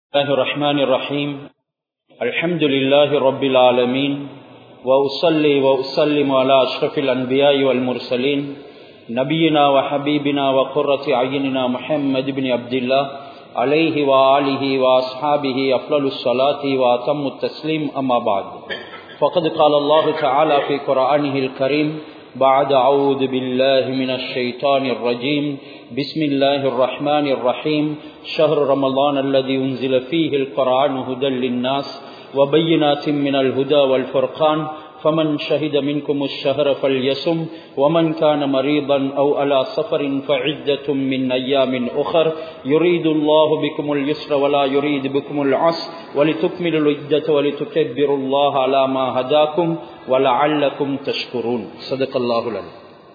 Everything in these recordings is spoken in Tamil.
الله الرحمن الرحيم الحمد لله رب العالمين وأصلي وأسلم على أشرف الأنبياء والمرسلين نبينا وحبيبنا وقرة عيننا محمد بن عبد الله عليه وآله وأصحابه أفضل الصلاة وأتم التسليم أما بعد فقد قال الله تعالى في قرآنه الكريم بعد أعوذ بالله من الشيطان الرجيم بسم الله الرحمن الرحيم شهر رمضان الذي أنزل فيه القرآن هدى للناس وبينات من الهدى والفرقان فمن شهد منكم الشهر فليسم ومن كان مريضا أو على سفر فعدة من أيام أخر يريد الله بكم اليسر ولا يريد بكم العسر ولتكملوا العدة ولتكبروا الله على ما هداكم ولعلكم تشكرون صدق الله العظيم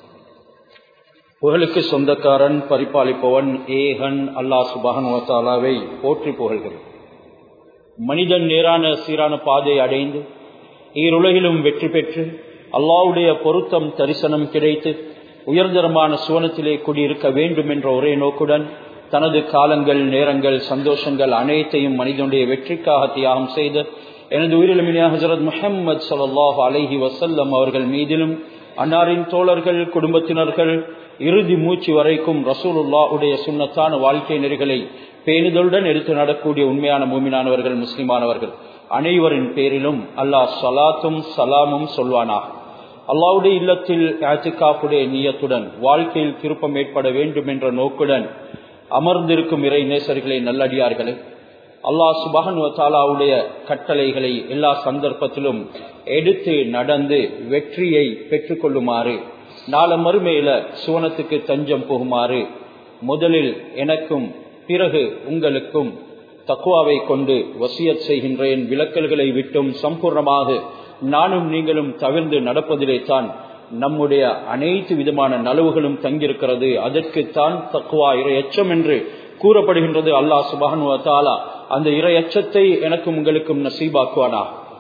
புகழுக்கு சொந்தக்காரன் பரிபாலிப்பவன் ஏகன் அல்லாஹ் சுபஹனுவத்தாலாவை போற்றி புகழ்கிறேன் மனிதன் நேரான சீரான பாதை அடைந்து ஈருலகிலும் வெற்றி பெற்று அல்லாவுடைய பொருத்தம் தரிசனம் கிடைத்து உயர்தரமான சுவனத்திலே குடியிருக்க வேண்டும் என்ற ஒரே நோக்குடன் தனது காலங்கள் நேரங்கள் சந்தோஷங்கள் அனைத்தையும் மனிதனுடைய வெற்றிக்காக தியாகம் செய்த எனது உயிரிழமினியா ஹசரத் முஹம்மது சல்லாஹ் அலஹி வசல்லம் அவர்கள் மீதிலும் அன்னாரின் தோழர்கள் குடும்பத்தினர்கள் இறுதி மூச்சு வரைக்கும் ரசூலுல்லாவுடைய சுண்ணத்தான வாழ்க்கை நெறிகளை பேணுதலுடன் எடுத்து நடக்கூடிய உண்மையான மூமினானவர்கள் முஸ்லிமானவர்கள் அனைவரின் பேரிலும் அல்லாஹ் சலாத்தும் சலாமும் சொல்வானா அல்லாவுடைய இல்லத்தில் ஆத்திகாப்புடைய நீயத்துடன் வாழ்க்கையில் திருப்பம் ஏற்பட வேண்டும் என்ற நோக்குடன் அமர்ந்திருக்கும் இறை நேசர்களை நல்லடியார்களே அல்லாஹ் சுபஹன் தாலாவுடைய கட்டளைகளை எல்லா சந்தர்ப்பத்திலும் எடுத்து நடந்து வெற்றியை பெற்றுக்கொள்ளுமாறு நாள மறுமையில சுவனத்துக்கு தஞ்சம் போகுமாறு முதலில் எனக்கும் பிறகு உங்களுக்கும் தக்குவாவை கொண்டு வசியத் செய்கின்றேன் விளக்கல்களை விட்டும் சம்பூர்ணமாக நானும் நீங்களும் தவிர்ந்து நடப்பதிலே தான் நம்முடைய அனைத்து விதமான நலவுகளும் தங்கியிருக்கிறது அதற்குத்தான் தக்குவா இறை எச்சம் என்று கூறப்படுகின்றது அல்லாஹ் சுபானு தாலா அந்த இறை அச்சத்தை எனக்கும் உங்களுக்கும் நசீபாக்குவானா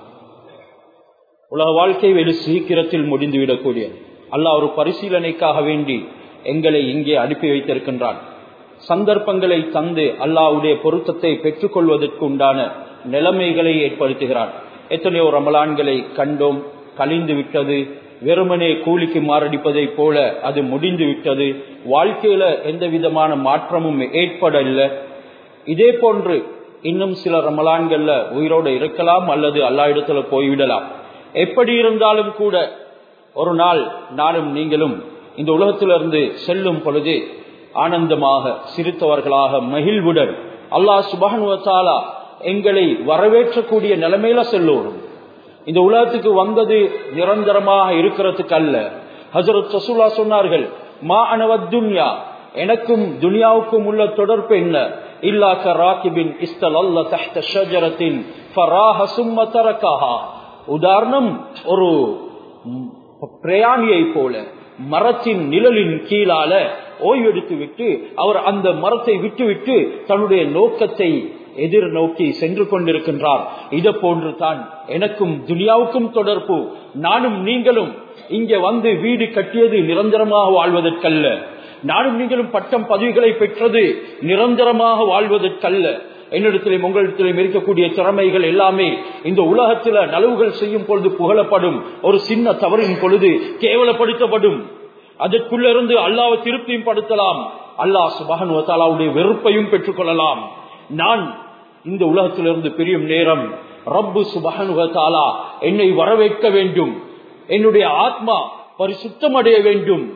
உலக வாழ்க்கை வெகு சீக்கிரத்தில் முடிந்துவிடக்கூடியது அல்லாஹ் ஒரு பரிசீலனைக்காக வேண்டி எங்களை இங்கே அனுப்பி வைத்திருக்கின்றான் சந்தர்ப்பங்களை தந்து அல்லாவுடைய பொருத்தத்தை பெற்றுக் கொள்வதற்கு உண்டான நிலைமைகளை ஏற்படுத்துகிறான் எத்தனையோ ரமலான்களை கண்டோம் கழிந்து விட்டது வெறுமனே கூலிக்கு மாரடிப்பதை போல அது முடிந்து விட்டது வாழ்க்கையில எந்த விதமான மாற்றமும் ஏற்படல இதே போன்று இன்னும் சில ரமலான்கள்ல உயிரோடு இருக்கலாம் அல்லது அல்லா இடத்துல போய்விடலாம் எப்படி இருந்தாலும் கூட ஒரு நாள் நானும் நீங்களும் இந்த உலகத்திலிருந்து செல்லும் பொழுது ஆனந்தமாக சிரித்தவர்களாக மகிழ்வுடன் அல்லாஹ் சுபகனுவத்தாலா எங்களை வரவேற்றக்கூடிய நிலைமையில செல்லோடும் இந்த உலகத்துக்கு வந்தது நிரந்தரமாக இருக்கிறதுக்கு அல்ல ஹசரத் சசுல்லா சொன்னார்கள் மா அனவத்துன்யா எனக்கும் துனியாவுக்கும் உள்ள தொடர்பு என்ன இல்லாக்க ராக்கிபின் இஸ்தல் அல்ல தஹ்த ஷஜரத்தின் ஃபராஹ சும்ம தரக்காஹா உதாரணம் ஒரு பிரயாணியை போல மரத்தின் நிழலின் கீழால ஓய்வெடுத்து விட்டு அவர் அந்த மரத்தை விட்டுவிட்டு தன்னுடைய நோக்கத்தை எதிர்நோக்கி சென்று கொண்டிருக்கின்றார் இதை போன்று தான் எனக்கும் துனியாவுக்கும் தொடர்பு நானும் நீங்களும் இங்க வந்து வீடு கட்டியது நிரந்தரமாக வாழ்வதற்கல்ல நானும் நீங்களும் பட்டம் பதவிகளை பெற்றது நிரந்தரமாக வாழ்வதற்கல்ல என்னிடத்திலும் உங்களிடத்திலும் இருக்கக்கூடிய திறமைகள் எல்லாமே இந்த உலகத்துல நலவுகள் செய்யும் பொழுது புகழப்படும் ஒரு சின்ன தவறின் பொழுது கேவலப்படுத்தப்படும் அதற்குள்ள இருந்து அல்லாவை திருப்தியும் படுத்தலாம் அல்லாஹ் சுபகனுவத்தாலாவுடைய வெறுப்பையும் பெற்றுக்கொள்ளலாம் நான் இந்த உலகத்திலிருந்து பிரியும் நேரம் ரப்பு சுபகனுவத்தாலா என்னை வரவேற்க வேண்டும் என்னுடைய ஆத்மா பரிசுத்தம் அடைய வேண்டும்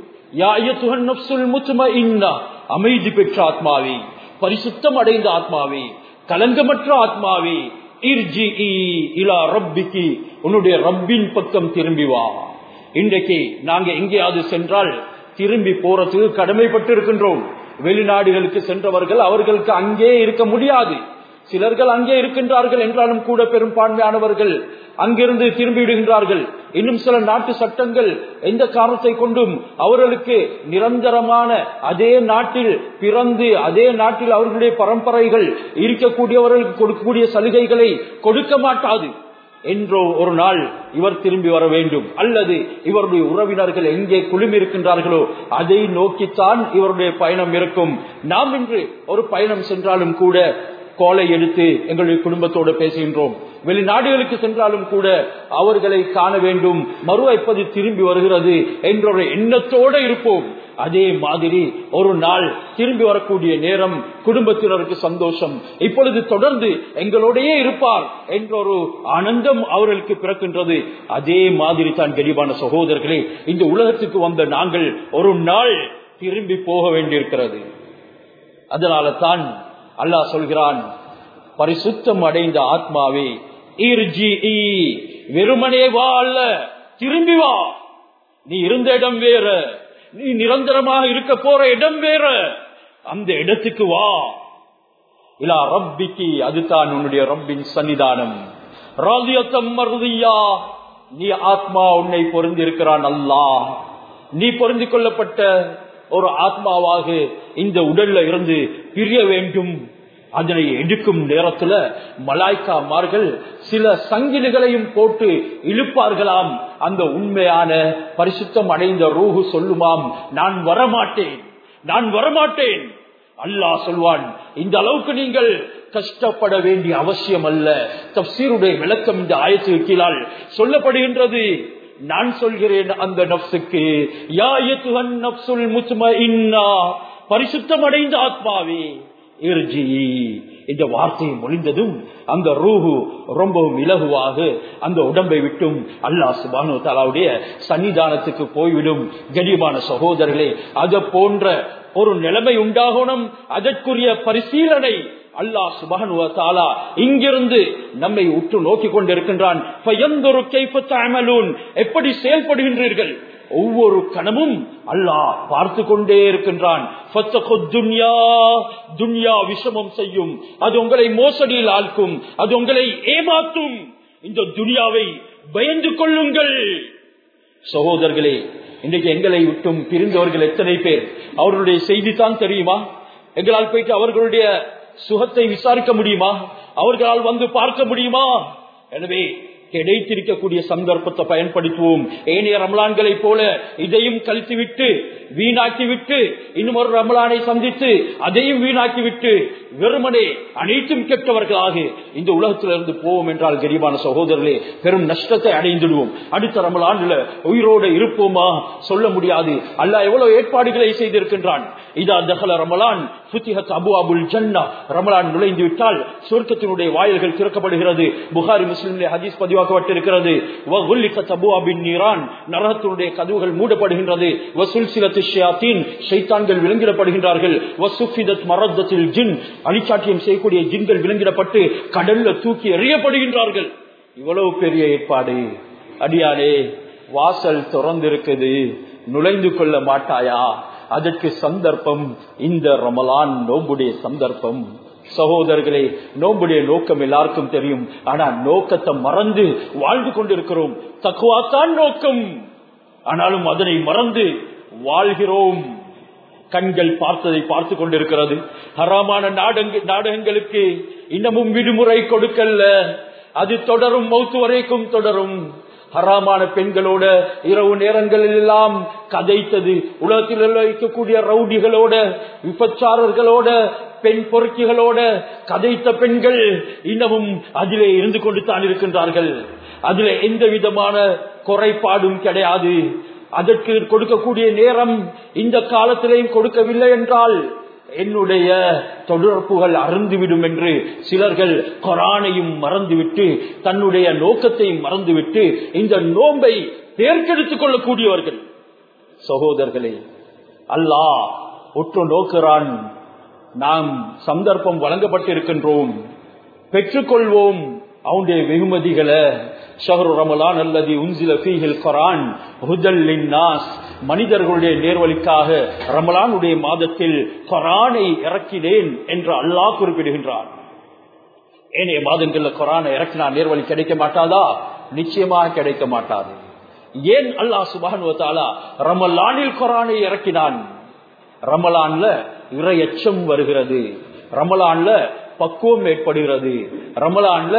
அமைதி பெற்ற ஆத்மாவே பரிசுத்தம் அடைந்த ஆத்மாவே கலங்கமற்ற ஆத்மாவே உன்னுடைய ரப்பின் பக்கம் திரும்பி வா இன்றைக்கு நாங்க எங்கேயாவது சென்றால் திரும்பி போறதுக்கு கடமைப்பட்டு இருக்கின்றோம் வெளிநாடுகளுக்கு சென்றவர்கள் அவர்களுக்கு அங்கே இருக்க முடியாது சிலர்கள் அங்கே இருக்கின்றார்கள் என்றாலும் கூட பெரும்பான்மையானவர்கள் அங்கிருந்து திரும்பி விடுகின்றார்கள் இன்னும் சில நாட்டு சட்டங்கள் எந்த காரணத்தை கொண்டும் அவர்களுக்கு நிரந்தரமான அதே நாட்டில் பிறந்து அதே நாட்டில் அவர்களுடைய பரம்பரைகள் இருக்கக்கூடியவர்களுக்கு கொடுக்கக்கூடிய சலுகைகளை கொடுக்க மாட்டாது என்றோ ஒரு நாள் இவர் திரும்பி வர வேண்டும் அல்லது இவருடைய உறவினர்கள் எங்கே குழுமி இருக்கின்றார்களோ அதை நோக்கித்தான் இவருடைய பயணம் இருக்கும் நாம் இன்று ஒரு பயணம் சென்றாலும் கூட கோலை எடுத்து எங்களுடைய குடும்பத்தோடு பேசுகின்றோம் வெளிநாடுகளுக்கு சென்றாலும் கூட அவர்களை காண வேண்டும் மறுவைப்பது திரும்பி வருகிறது என்ற ஒரு எண்ணத்தோடு இருப்போம் அதே மாதிரி ஒரு நாள் திரும்பி வரக்கூடிய நேரம் குடும்பத்தினருக்கு சந்தோஷம் இப்பொழுது தொடர்ந்து எங்களோடையே இருப்பார் என்ற ஒரு ஆனந்தம் அவர்களுக்கு பிறக்கின்றது அதே மாதிரி தான் கரிபான சகோதரர்களே இந்த உலகத்துக்கு வந்த நாங்கள் ஒரு நாள் திரும்பி போக வேண்டியிருக்கிறது அதனால தான் அல்லாஹ் சொல்கிறான் பரிசுத்தம் அடைந்த ஆத்மாவே வெறுமனே வா அல்ல திரும்பி வா நீ இருந்த இடம் வேற நீ நிரந்தரமாக இருக்க போற இடம் வேற அந்த இடத்துக்கு வா இலா ரப்பிக்கு அதுதான் உன்னுடைய ரப்பின் சன்னிதானம் ராதியத்தம் மருதியா நீ ஆத்மா உன்னை பொருந்திருக்கிறான் அல்லா நீ பொருந்தி கொள்ளப்பட்ட ஒரு ஆத்மாவாக இந்த உடல்ல இருந்து பிரிய வேண்டும் அதனை எடுக்கும் நேரத்துல மலாய்க்காமார்கள் சில சங்கிலிகளையும் போட்டு இழுப்பார்களாம் அந்த உண்மையான பரிசுத்தம் அடைந்த ரூஹு சொல்லுமாம் நான் வரமாட்டேன் நான் வரமாட்டேன் அல்லாஹ் சொல்வான் இந்த அளவுக்கு நீங்கள் கஷ்டப்பட வேண்டிய அவசியம் அல்ல தப்சீருடைய விளக்கம் இந்த ஆயத்துக்கு கீழால் சொல்லப்படுகின்றது நான் சொல்கிறேன் அந்த நப்சுக்கு யாயத்துகன் நப்சுல் முத்தும இன்னா பரிசுத்தம் அடைந்த ஆத்மாவே இர்ஜி இந்த வார்த்தையை மொழிந்ததும் அந்த ரூஹு ரொம்பவும் இலகுவாக அந்த உடம்பை விட்டும் அல்லாஹ் சுபானு தாலாவுடைய சன்னிதானத்துக்கு போய்விடும் கனியமான சகோதரர்களே அது போன்ற ஒரு நிலைமை உண்டாகணும் அதற்குரிய பரிசீலனை அல்லாஹ் சுபஹன் தாலா இங்கிருந்து நம்மை உற்று நோக்கி கொண்டிருக்கின்றான் எப்படி செயல்படுகின்றீர்கள் ஒவ்வொரு கணமும் அல்லாஹ் பார்த்து கொண்டே இருக்கின்றான் துன்யா விஷமம் செய்யும் அது உங்களை மோசடியில் ஆழ்க்கும் அது உங்களை ஏமாற்றும் இந்த துனியாவை பயந்து கொள்ளுங்கள் சகோதரர்களே இன்றைக்கு எங்களை விட்டும் பிரிந்தவர்கள் எத்தனை பேர் அவர்களுடைய செய்தி தான் தெரியுமா எங்களால் போயிட்டு அவர்களுடைய சுகத்தை விசாரிக்க முடியுமா அவர்களால் வந்து பார்க்க முடியுமா எனவே கிடைத்திருக்கக்கூடிய சந்தர்ப்பத்தை பயன்படுத்துவோம் ஏனைய ரமலான்களை போல இதையும் கழித்துவிட்டு வீணாக்கிவிட்டு இன்னும் ஒரு ரமலானை சந்தித்து அதையும் வீணாக்கிவிட்டு வெறுமனே அனைத்தும் கெட்டவர்களாக இந்த உலகத்திலிருந்து போவோம் என்றால் கரிபான சகோதரர்களே பெரும் நஷ்டத்தை அடைந்துடுவோம் அடுத்த ரமலான்ல உயிரோடு இருப்போமா சொல்ல முடியாது அல்ல எவ்வளவு ஏற்பாடுகளை செய்திருக்கின்றான் இதா தகல ரமலான் புத்திகத் அபு அபுல் ஜன்னா ரமலான் நுழைந்து விட்டால் சொர்க்கத்தினுடைய வாயில்கள் திறக்கப்படுகிறது புகாரி முஸ்லிம்லே ஹதீஸ் பதிவாக்கப்பட்டிருக்கிறது நீரான் நரகத்தினுடைய கதவுகள் மூடப்படுகின்றது வசூல் சிலத்து ஷியாத்தீன் ஷைத்தான்கள் விலங்கிடப்படுகின்றார்கள் வசுஃபிதத் மரத்தத்தில் ஜின் அழிச்சாட்டியம் செய்யக்கூடிய ஜின்கள் விலங்கிடப்பட்டு கடல்ல தூக்கி எறியப்படுகின்றார்கள் இவ்வளவு பெரிய ஏற்பாடு அடியானே வாசல் திறந்திருக்குது நுழைந்து கொள்ள மாட்டாயா அதற்கு சந்தர்ப்பம் இந்த ரமலான் நோம்புடைய சந்தர்ப்பம் சகோதரர்களே நோம்புடைய நோக்கம் எல்லாருக்கும் தெரியும் ஆனா நோக்கத்தை மறந்து வாழ்ந்து கொண்டிருக்கிறோம் தக்குவாத்தான் நோக்கம் ஆனாலும் அதனை மறந்து வாழ்கிறோம் கண்கள் பார்த்ததை பார்த்து கொண்டிருக்கிறது ஹராமான நாடகங்களுக்கு இன்னமும் விடுமுறை கொடுக்கல்ல அது தொடரும் மௌத்து வரைக்கும் தொடரும் ஹராமான பெண்களோட இரவு நேரங்களில் எல்லாம் கதைத்தது உலகத்தில் இருக்கக்கூடிய ரவுடிகளோட விபச்சாரர்களோட பெண் பொறுக்கிகளோட கதைத்த பெண்கள் இன்னமும் அதிலே இருந்து கொண்டு தான் இருக்கின்றார்கள் அதிலே எந்த விதமான குறைபாடும் கிடையாது அதற்கு கொடுக்கக்கூடிய நேரம் இந்த காலத்திலேயும் கொடுக்கவில்லை என்றால் என்னுடைய தொடர்புகள் அருந்துவிடும் என்று சிலர்கள் கொரானையும் மறந்துவிட்டு தன்னுடைய நோக்கத்தையும் மறந்துவிட்டு இந்த நோன்பை தேர்க்கெடுத்துக் கொள்ளக்கூடியவர்கள் சகோதரர்களே அல்லாஹ் ஒற்று நோக்கிறான் நாம் சந்தர்ப்பம் வழங்கப்பட்டிருக்கின்றோம் பெற்றுக்கொள்வோம் அவனுடைய வெகுமதிகளை ஷஹரு ரமலான் அல்லது உன்சில ஃபீஹில் கொரான் நாஸ் மனிதர்களுடைய நேர்வழிக்காக ரமலானுடைய மாதத்தில் கொரானை இறக்கினேன் என்று அல்லாஹ் குறிப்பிடுகின்றார் ஏனைய மாதங்கள்ல கொரானை இறக்கினா நேர்வழி கிடைக்க மாட்டாதா நிச்சயமாக கிடைக்க மாட்டாது ஏன் அல்லாஹ் சுபானுவத்தாலா ரமலானில் கொரானை இறக்கினான் ரமலான்ல இறையச்சம் வருகிறது ரமலான்ல பக்குவம் ஏற்படுகிறது ரமலான்ல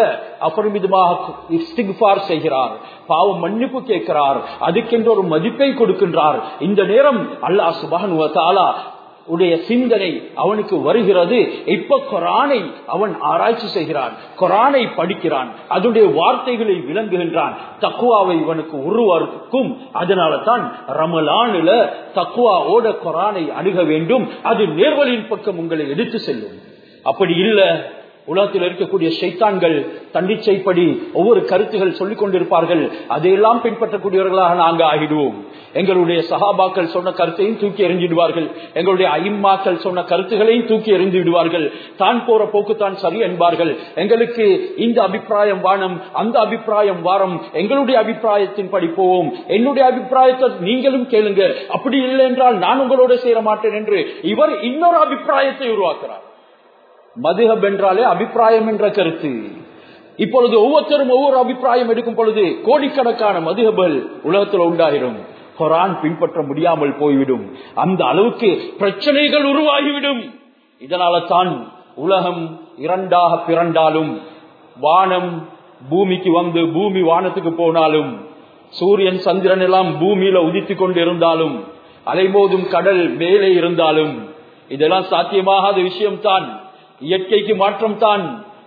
அபரிமிதமாக செய்கிறார் பாவம் மன்னிப்பு கேட்கிறார் அதுக்கென்று ஒரு மதிப்பை கொடுக்கின்றார் இந்த நேரம் அல்லாஹ் சுபான் உடைய சிந்தனை அவனுக்கு வருகிறது இப்ப குரானை அவன் ஆராய்ச்சி செய்கிறான் குரானை படிக்கிறான் அதனுடைய வார்த்தைகளை விளங்குகின்றான் தக்குவாவை இவனுக்கு உருவாக்கும் அதனால தான் ரமலானுல தக்குவாவோட குரானை அணுக வேண்டும் அது நேர்வழியின் பக்கம் உங்களை எடுத்து செல்லும் அப்படி இல்ல உலகத்தில் இருக்கக்கூடிய சைத்தான்கள் தண்டிச்சைப்படி ஒவ்வொரு கருத்துகள் சொல்லிக் கொண்டிருப்பார்கள் அதையெல்லாம் பின்பற்றக்கூடியவர்களாக நாங்கள் ஆகிடுவோம் எங்களுடைய சகாபாக்கள் சொன்ன கருத்தையும் தூக்கி எறிஞ்சிடுவார்கள் எங்களுடைய ஐம்மாக்கள் சொன்ன கருத்துகளையும் தூக்கி எறிந்து விடுவார்கள் தான் போற போக்கு தான் சரி என்பார்கள் எங்களுக்கு இந்த அபிப்பிராயம் வானம் அந்த அபிப்பிராயம் வாரம் எங்களுடைய அபிப்பிராயத்தின் படி போவோம் என்னுடைய அபிப்பிராயத்தை நீங்களும் கேளுங்க அப்படி இல்லை என்றால் நான் உங்களோட சேர மாட்டேன் என்று இவர் இன்னொரு அபிப்பிராயத்தை உருவாக்குறார் மதுஹப் என்றாலே அபிப்பிராயம் என்ற கருத்து இப்பொழுது ஒவ்வொருத்தரும் ஒவ்வொரு அபிப்பிராயம் எடுக்கும் பொழுது கோடிக்கணக்கான மதுஹபல் உலகத்தில் உண்டாயிரும் குரான் பின்பற்ற முடியாமல் போய்விடும் அந்த அளவுக்கு பிரச்சனைகள் உருவாகிவிடும் இதனால தான் உலகம் இரண்டாக பிறண்டாலும் வானம் பூமிக்கு வந்து பூமி வானத்துக்கு போனாலும் சூரியன் சந்திரன் எல்லாம் பூமியில உதித்துக் கொண்டு இருந்தாலும் அலைமோதும் கடல் மேலே இருந்தாலும் இதெல்லாம் சாத்தியமாகாத விஷயம்தான் இயற்கைக்கு மாற்றம் தான்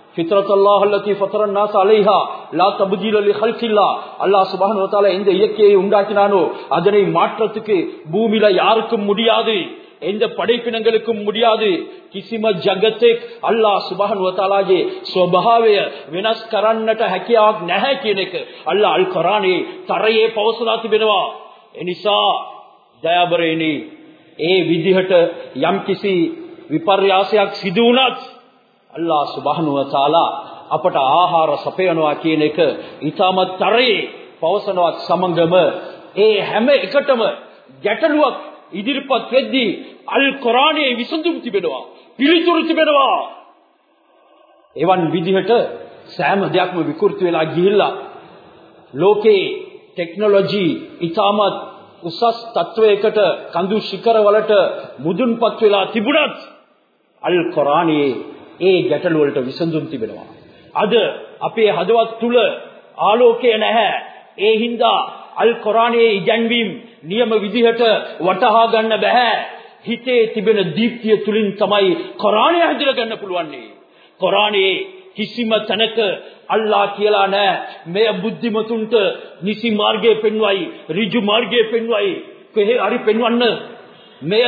எந்த இயற்கையை உண்டாக்கினானோ அதனை மாற்றத்துக்கு பூமியில யாருக்கும் முடியாது எந்த படைப்பினங்களுக்கும் முடியாது කිසිම ජගතෙක් අල්ලා සුබහනුව තාලාගේ ස්වභාවය වෙනස් කරන්නට හැකියාවක් නැහැ කියන එක අල්ලා අල් කරානේ තරයේ පවසලා තිබෙනවා එනිසා දයාබරේනි ඒ විදිහට යම්කිසි විපර්යාසයක් සිදු වුණත් අල්ලා සුබහනුව තාලා අපට ආහාර සපයනවා කියන එක ඊටමත් තරයේ පවසනවත් සමගම ඒ හැම එකටම ගැටලුවක් ඉදිරිපත් වෙද්දී අල් කොරානයේ විසඳුම් තිබෙනවා පිළිතුරු තිබෙනවා එවන් විදිහට සෑම දෙයක්ම විකෘති වෙලා ගිහිල්ලා ලෝකේ ටෙක්නොලොජි ඉතාමත් උසස් තත්වයකට කඳු ශිකරවලට මුදුන්පත් වෙලා තිබුණත් අල් කොරානයේ ඒ ගැටලු වලට විසඳුම් තිබෙනවා අද අපේ හදවත් තුල ආලෝකය නැහැ ඒ හින්දා අල් කොරානයේ ඉගැන්වීම් නියම විදිහට වටහා ගන්න බෑ හිතේ තිබෙන දීප්තිය තුලින් තමයි කොරානය හැදලා ගන්න පුළුවන්නේ කොරානයේ කිසිම තැනක අල්ලා කියලා නෑ මෙය බුද්ධිමතුන්ට නිසි මාර්ගයේ පෙන්වයි ඍජු මාර්ගයේ පෙන්වයි කොහේ හරි පෙන්වන්න මෙය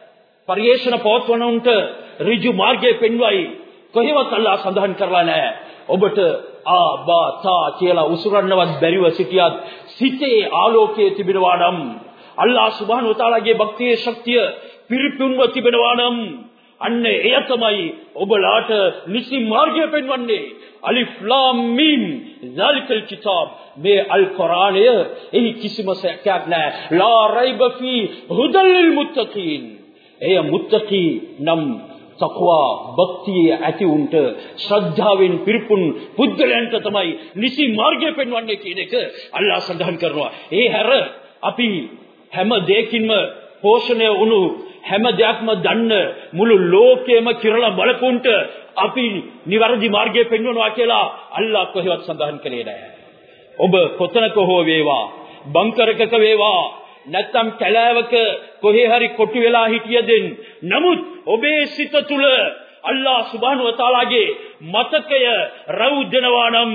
පරිේශන පවත්වනුන්ට ඍජු මාර්ගයේ පෙන්වයි කොහෙවත් අල්ලා සඳහන් කරලා නෑ ඔබට ආ බා තා කියලා උසුරන්නවත් බැරිව සිටියත් සිතේ ආලෝකයේ තිබෙනවා නම් අල්ලා සුබ්හානහු තාලාගේ භක්තියේ ශක්තිය පිරිපුන්ව තිබෙනවා නම් අන්න එය තමයි ඔබලාට නිසි මාර්ගය පෙන්වන්නේ අලිෆ් ලාම් මීම් ذلكල් කිතාබ් මේ අල් කුරානය එහි කිසිම සැකයක් නැහැ ලා රයිබ ෆී හුදල් ලිල් මුත්තකීන් එය මුත්තකී නම් තක්වා භක්තිය ඇති උන්ට ශ්‍රද්ධාවෙන් පිරිපුන් පුද්ගලයන්ට තමයි නිසි මාර්ගය පෙන්වන්නේ කියන එක අල්ලා සඳහන් කරනවා ඒ හැර අපි හැම දෙයකින්ම පෝෂණය වුණු හැම දෙයක්ම දන්න මුළු ලෝකෙම කිරලා බලපුන්ට අපි නිවැරදි මාර්ගය පෙන්වනවා කියලා අල්ලා කොහෙවත් සඳහන් කළේ නැහැ. ඔබ කොතනක හෝ වේවා, බංකරකක වේවා, නැත්තම් කැලෑවක කොහේ හරි කොටු වෙලා හිටියදෙන් නමුත් ඔබේ සිත තුල අල්ලා සුබ්හානහු වතාලාගේ මතකය රවුදනවා නම්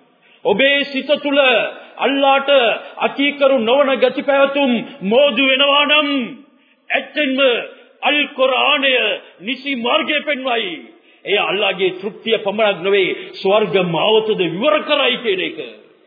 ඔබේ සිත තුල අල්ලාට අකීකරු නොවන ගති පැවතුම් මෝදු වෙනවා නම් ඇත්තෙන්ම අල් කුර්ආනය නිසි මාර්ගය පෙන්වයි. එය අල්ලාහගේ තෘප්තිය පමණක් නෙවෙයි ස්වර්ග මාවතද විවර කරයි කියන එක.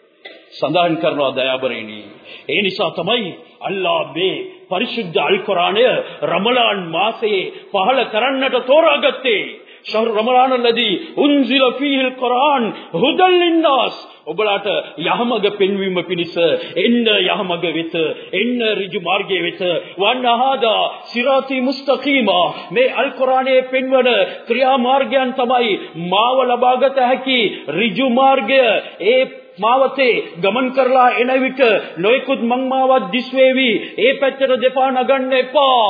සඳහන් කරනවා දයාබරේනි. ඒ නිසා තමයි අල්ලා මේ පරිශුද්ධ අල් කුර්ආනය රමලාන් මාසයේ පහළ කරන්නට තෝරාගත්තේ. ශහර් රමලාන الذي උන්සිල ෆීහිල් කුර්ආන් හුදල් ලින්නාස් ඔබලාට යහමඟ පෙන්වීම පිණිස එන්න යහමඟ වෙත එන්න ඍජු මාර්ගයේ වෙත වන්නහදා සිරාති මුස්තකීමා මේ අල් කුර්ආනයේ පෙන්වන ක්‍රියා මාර්ගයන් තමයි මාව ලබාගත හැකි ඍජු මාර්ගය ඒ මාවතේ ගමන් කරලා එන විට නොයෙකුත් මංමාවත් දිස්වේවි ඒ පැත්තට දෙපා නගන්න එපා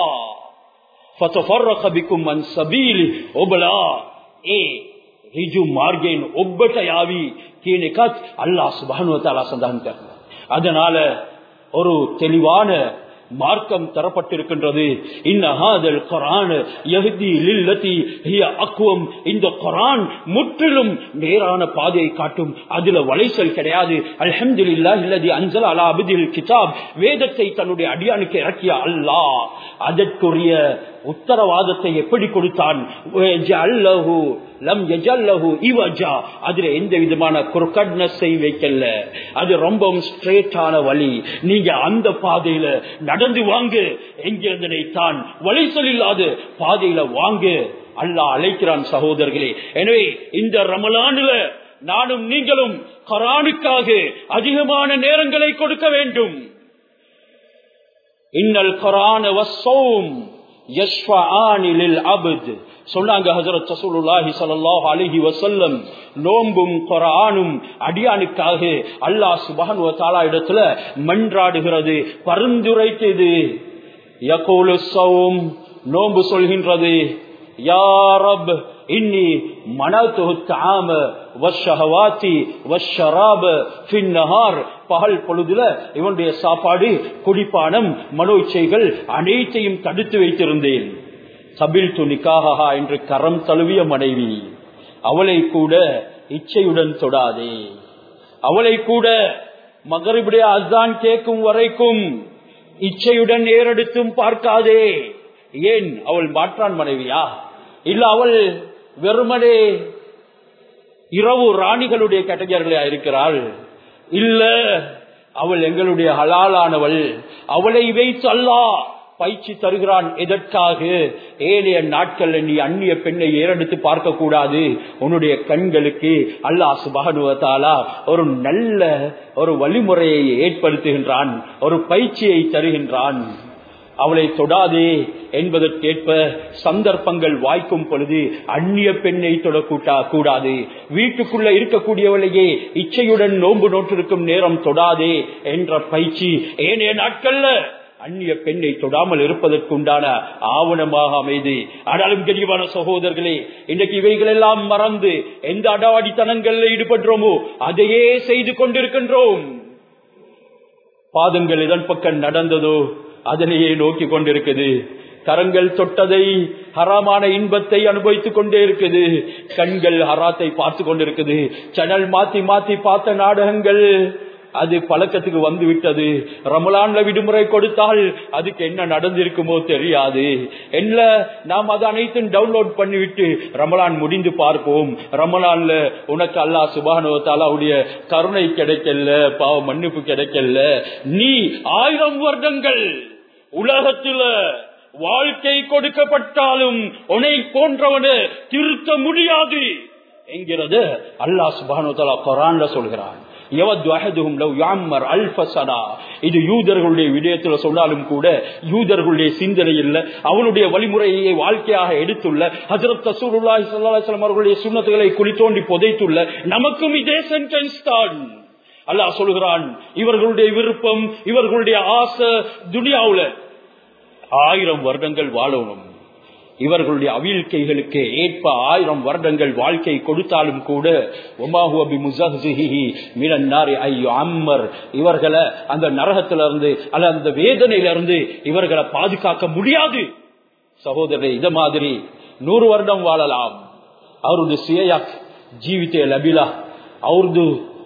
فتفرق بكم عن سبيله ඔබලා ඒ ඍජු මාර්ගයෙන් ඔබට යාවි කියන එකත් அல்லாஹ் சுப்ஹானஹு வ தஆலா சந்தகம் කරනවා அதனால ஒரு தெளிவான மார்க்கம் தரப்பட்டிருக்கின்றது இன்னஹாதல் குரான் யஹ்தி லில்லதி ஹிய அக்வம் இந்த குரான் முற்றிலும் நேரான பாதையை காட்டும் அதுல வளைசல் கிடையாது அல்ஹம்துலில்லாஹ் இல்லதி அன்சல் அலா அப்தில் கிதாப் வேதத்தை தன்னுடைய அடியானுக்கு இறக்கிய அல்லாஹ் அதற்குரிய உத்தரவாதத்தை எப்படி கொடுத்தான் ஜஅல்லஹு லம் யஜல்லஹு இவஜா அதுல எந்த விதமான குறுக்கட்னஸை வைக்கல அது ரொம்பவும் ஸ்ட்ரெயிட்டான வழி நீங்க அந்த பாதையில நடந்து வாங்க எங்கிருந்து நினைத்தான் வழி சொல்லாது பாதையில வாங்க அல்லாஹ் அழைக்கிறான் சகோதரர்களே எனவே இந்த ரமலானுல நானும் நீங்களும் கரானுக்காக அதிகமான நேரங்களை கொடுக்க வேண்டும் இன்னல் கரான வசோம் சொன்னாங்க ஹசரத் சசூலுல்லாஹி ஸல்லல்லாஹு அலைஹி வஸல்லம் நோம்பும் குர்ஆனும் அடியானுக்காக அல்லாஹ் சுப்ஹானஹு வ தஆலா இடத்துல மன்றாடுகிறது பரிந்துரைத்தது யகூலு ஸௌம் நோம்பு சொல்கின்றது யா ரப் இன்னி மனதுஹு தஆம வஷ்ஷஹவாத்தி வஷ்ஷராப ஃபின் நஹார் பகல் பொழுதுல இவனுடைய சாப்பாடு குடிப்பானம் மனோ இச்சைகள் அனைத்தையும் தடுத்து வைத்திருந்தேன் சபில் துணிக்காகா என்று கரம் தழுவிய மனைவி அவளை கூட இச்சையுடன் தொடாதே அவளை கூட மகரிபுடைய அசான் கேட்கும் வரைக்கும் இச்சையுடன் ஏறெடுத்தும் பார்க்காதே ஏன் அவள் மாற்றான் மனைவியா இல்ல அவள் வெறுமனே இரவு ராணிகளுடைய கேட்டகரியா இருக்கிறாள் இல்ல அவள் எங்களுடைய ஹலாலானவள் அவளை வைத்து அல்லா பயிற்சி தருகிறான் எதற்காக ஏழைய நாட்கள் நீ அந்நிய பெண்ணை ஏறெடுத்து பார்க்க கூடாது உன்னுடைய கண்களுக்கு அல்லாஹ் சுபகனுவத்தாலா ஒரு நல்ல ஒரு வழிமுறையை ஏற்படுத்துகின்றான் ஒரு பயிற்சியை தருகின்றான் அவளை தொடாதே என்பதற்கேற்ப சந்தர்ப்பங்கள் வாய்க்கும் பொழுது அந்நிய பெண்ணை தொடக்கூட்டா கூடாது வீட்டுக்குள்ள இருக்கக்கூடியவளையே இச்சையுடன் நோன்பு நோட்டிருக்கும் நேரம் தொடாதே என்ற பயிற்சி ஏனைய நாட்கள்ல அந்நிய பெண்ணை தொடாமல் இருப்பதற்குண்டான ஆவணமாக அமைது ஆனாலும் தெளிவான சகோதரர்களே இன்றைக்கு இவைகள் எல்லாம் மறந்து எந்த அடாவடித்தனங்களில் ஈடுபடுறோமோ அதையே செய்து கொண்டிருக்கின்றோம் பாதங்கள் இதன் பக்கம் நடந்ததோ அதனையே நோக்கி கொண்டிருக்குது கரங்கள் தொட்டதை ஹராமான இன்பத்தை அனுபவித்துக் கொண்டே இருக்குது கண்கள் ஹராத்தை பார்த்து கொண்டிருக்குது சேனல் மாத்தி மாத்தி பார்த்த நாடகங்கள் அது பழக்கத்துக்கு வந்து விட்டது ரமலான்ல விடுமுறை கொடுத்தால் அதுக்கு என்ன நடந்திருக்குமோ தெரியாது என்ன நாம் அதை அனைத்தும் டவுன்லோட் பண்ணிவிட்டு ரமலான் முடிந்து பார்ப்போம் ரமலான்ல உனக்கு அல்லா சுபானோ தாலாவுடைய கருணை கிடைக்கல பாவ மன்னிப்பு கிடைக்கல நீ ஆயிரம் வருடங்கள் உலகத்துல வாழ்க்கை கொடுக்கப்பட்டாலும் உனை போன்றவனை திருத்த முடியாது என்கிறது அல்லா சுபானோ தாலா கொரான்ல சொல்கிறான் இது யூதர்களுடைய விடயத்துல சொன்னாலும் கூட யூதர்களுடைய சிந்தனை இல்ல அவனுடைய வழிமுறையை வாழ்க்கையாக எடுத்துள்ள ஹசரத் தசூருல்லாஹி ஸல்லல்லாஹு அவர்களுடைய சுண்ணத்துகளை குளித்தோண்டி புதைத்துள்ள நமக்கும் இதே சென்டென்ஸ் தான் அல்லாஹ் சொல்கிறான் இவர்களுடைய விருப்பம் இவர்களுடைய ஆசை துனியாவுல ஆயிரம் வருடங்கள் வாழணும் இவர்களுடைய அவிழ்க்கைகளுக்கு ஏற்ப ஆயிரம் வருடங்கள் வாழ்க்கை கொடுத்தாலும் கூட அம்மர் இவர்களை அந்த நரகத்திலிருந்து அல்ல அந்த வேதனையிலிருந்து இவர்களை பாதுகாக்க முடியாது சகோதரரை இத மாதிரி நூறு வருடம் வாழலாம் அவருடைய சுயயாக் ஜீவித்த லபிலா அவரது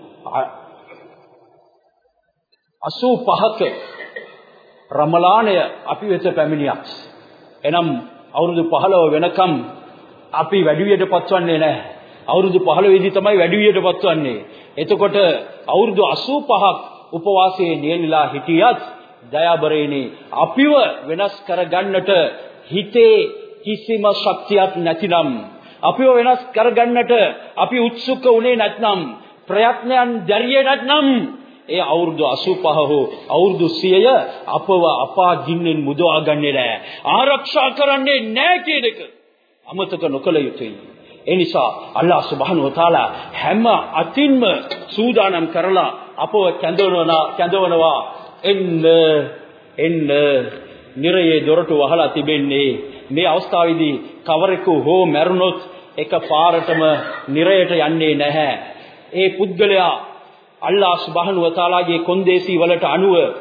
අසූ පහක රමලානය අපි වෙත පැමිණියක්. එනම් අවුරුදු පහළව වෙනකම් අපි වැඩිවියට පත්වන්නේ නෑ. අවුරුදු පහළවෙදි තමයි වැඩිවියට පත්වන්නේ. එතකොට අවුරුදු අසූ පහක් උපවාසයේ නියලිලා හිටියත් දයාබරේනේ අපිව වෙනස් කරගන්නට හිතේ කිසිම ශක්තියක් නැතිනම් අපිව වෙනස් කරගන්නට අපි උත්සුක වුණේ නැත්නම් ප්‍රයත්නයන් දැරියේ නැත්නම් ඒ අවුරුදු 85 හෝ අවුරුදු 100 අපව අපා ගින්නෙන් මුදවා ගන්නේ නැහැ. ආරක්ෂා කරන්නේ නැහැ කියන එක අමතක නොකළ යුතුයි. ඒ නිසා අල්ලාහ් සුබ්හානහු වතාලා හැම අතින්ම සූදානම් කරලා අපව කැඳවනවා කැඳවනවා එන්න එන්න නිරයේ දොරටු වහලා තිබෙන්නේ මේ අවස්ථාවේදී කවරෙකු හෝ මැරුණොත් එක පාරටම නිරයට යන්නේ නැහැ. ඒ පුද්ගලයා අල්ලා සුබහන් වතාලාගේ කොන්දේසි වලට අනුව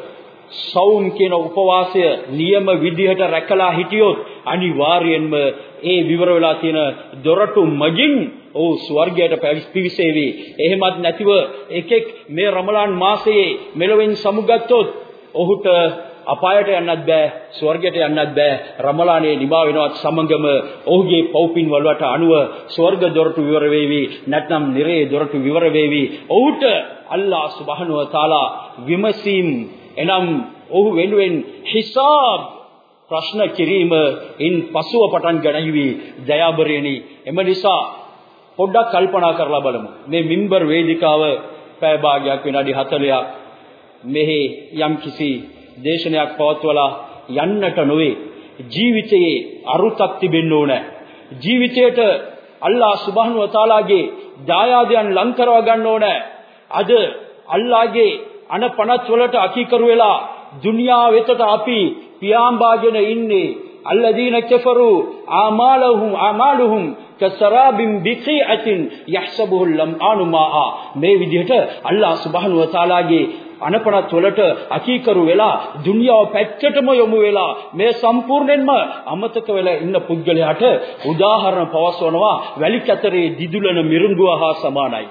සවුම් කියන උපවාසය නියම විදිහට රැකලා හිටියොත් අනිවාර්යයෙන්ම ඒ විවර වෙලා තියෙන දොරටු මගින් ඔව් ස්වර්ගයට පිවිසේවි. එහෙමත් නැතිව එකෙක් මේ රමලාන් මාසයේ මෙලොවෙන් සමුගත්තොත් ඔහුට අපායට යන්නත් බෑ ස්වර්ගයට යන්නත් බෑ රමලානේ නිමා වෙනවත් සමගම ඔහුගේ පෞපින් වලට අනුව ස්වර්ග දොරටු විවර වේවි නැත්නම් නිරේ දොරටු විවර වේවි ඔහුට අල්ලාහ් සුබ්හානහු වතාලා විමසීම් එනම් ඔහු වෙනුවෙන් හිසාබ් ප්‍රශ්න කිරීම ඉන් පසුව පටන් ගනීවි දයාබරේනි එම නිසා පොඩ්ඩක් කල්පනා කරලා බලමු මේ මිම්බර් වේදිකාව පැය භාගයක් විනාඩි 40ක් මෙහි යම් කිසි දේශනයක් පවත්වලා යන්නට නොවේ ජීවිතයේ අරුතක් තිබෙන්න ඕන ජීවිතයට අල්ලාහ් සුබ්හානහු වතාලාගේ දායාදයන් ලං කරව ගන්න ඕන අද අල්ලාහගේ අනපනත් වලට අකීකරු වෙලා දුනියා වෙතට අපි පියාඹාගෙන ඉන්නේ الذين كفروا اعمالهم اعمالهم كسراب بقيعه يحسبه الظمآن ماء මේ විදිහට අල්ලාහ් සුබ්හානහු වතාලාගේ අනපනත් වලට අකීකරු වෙලා දුනියාව පැත්තටම යොමු වෙලා මේ සම්පූර්ණයෙන්ම අමතක වෙලා ඉන්න පුද්ගලයාට උදාහරණ පවස්වනවා වැලි කතරේ දිදුලන මිරිඟුව හා සමානයි.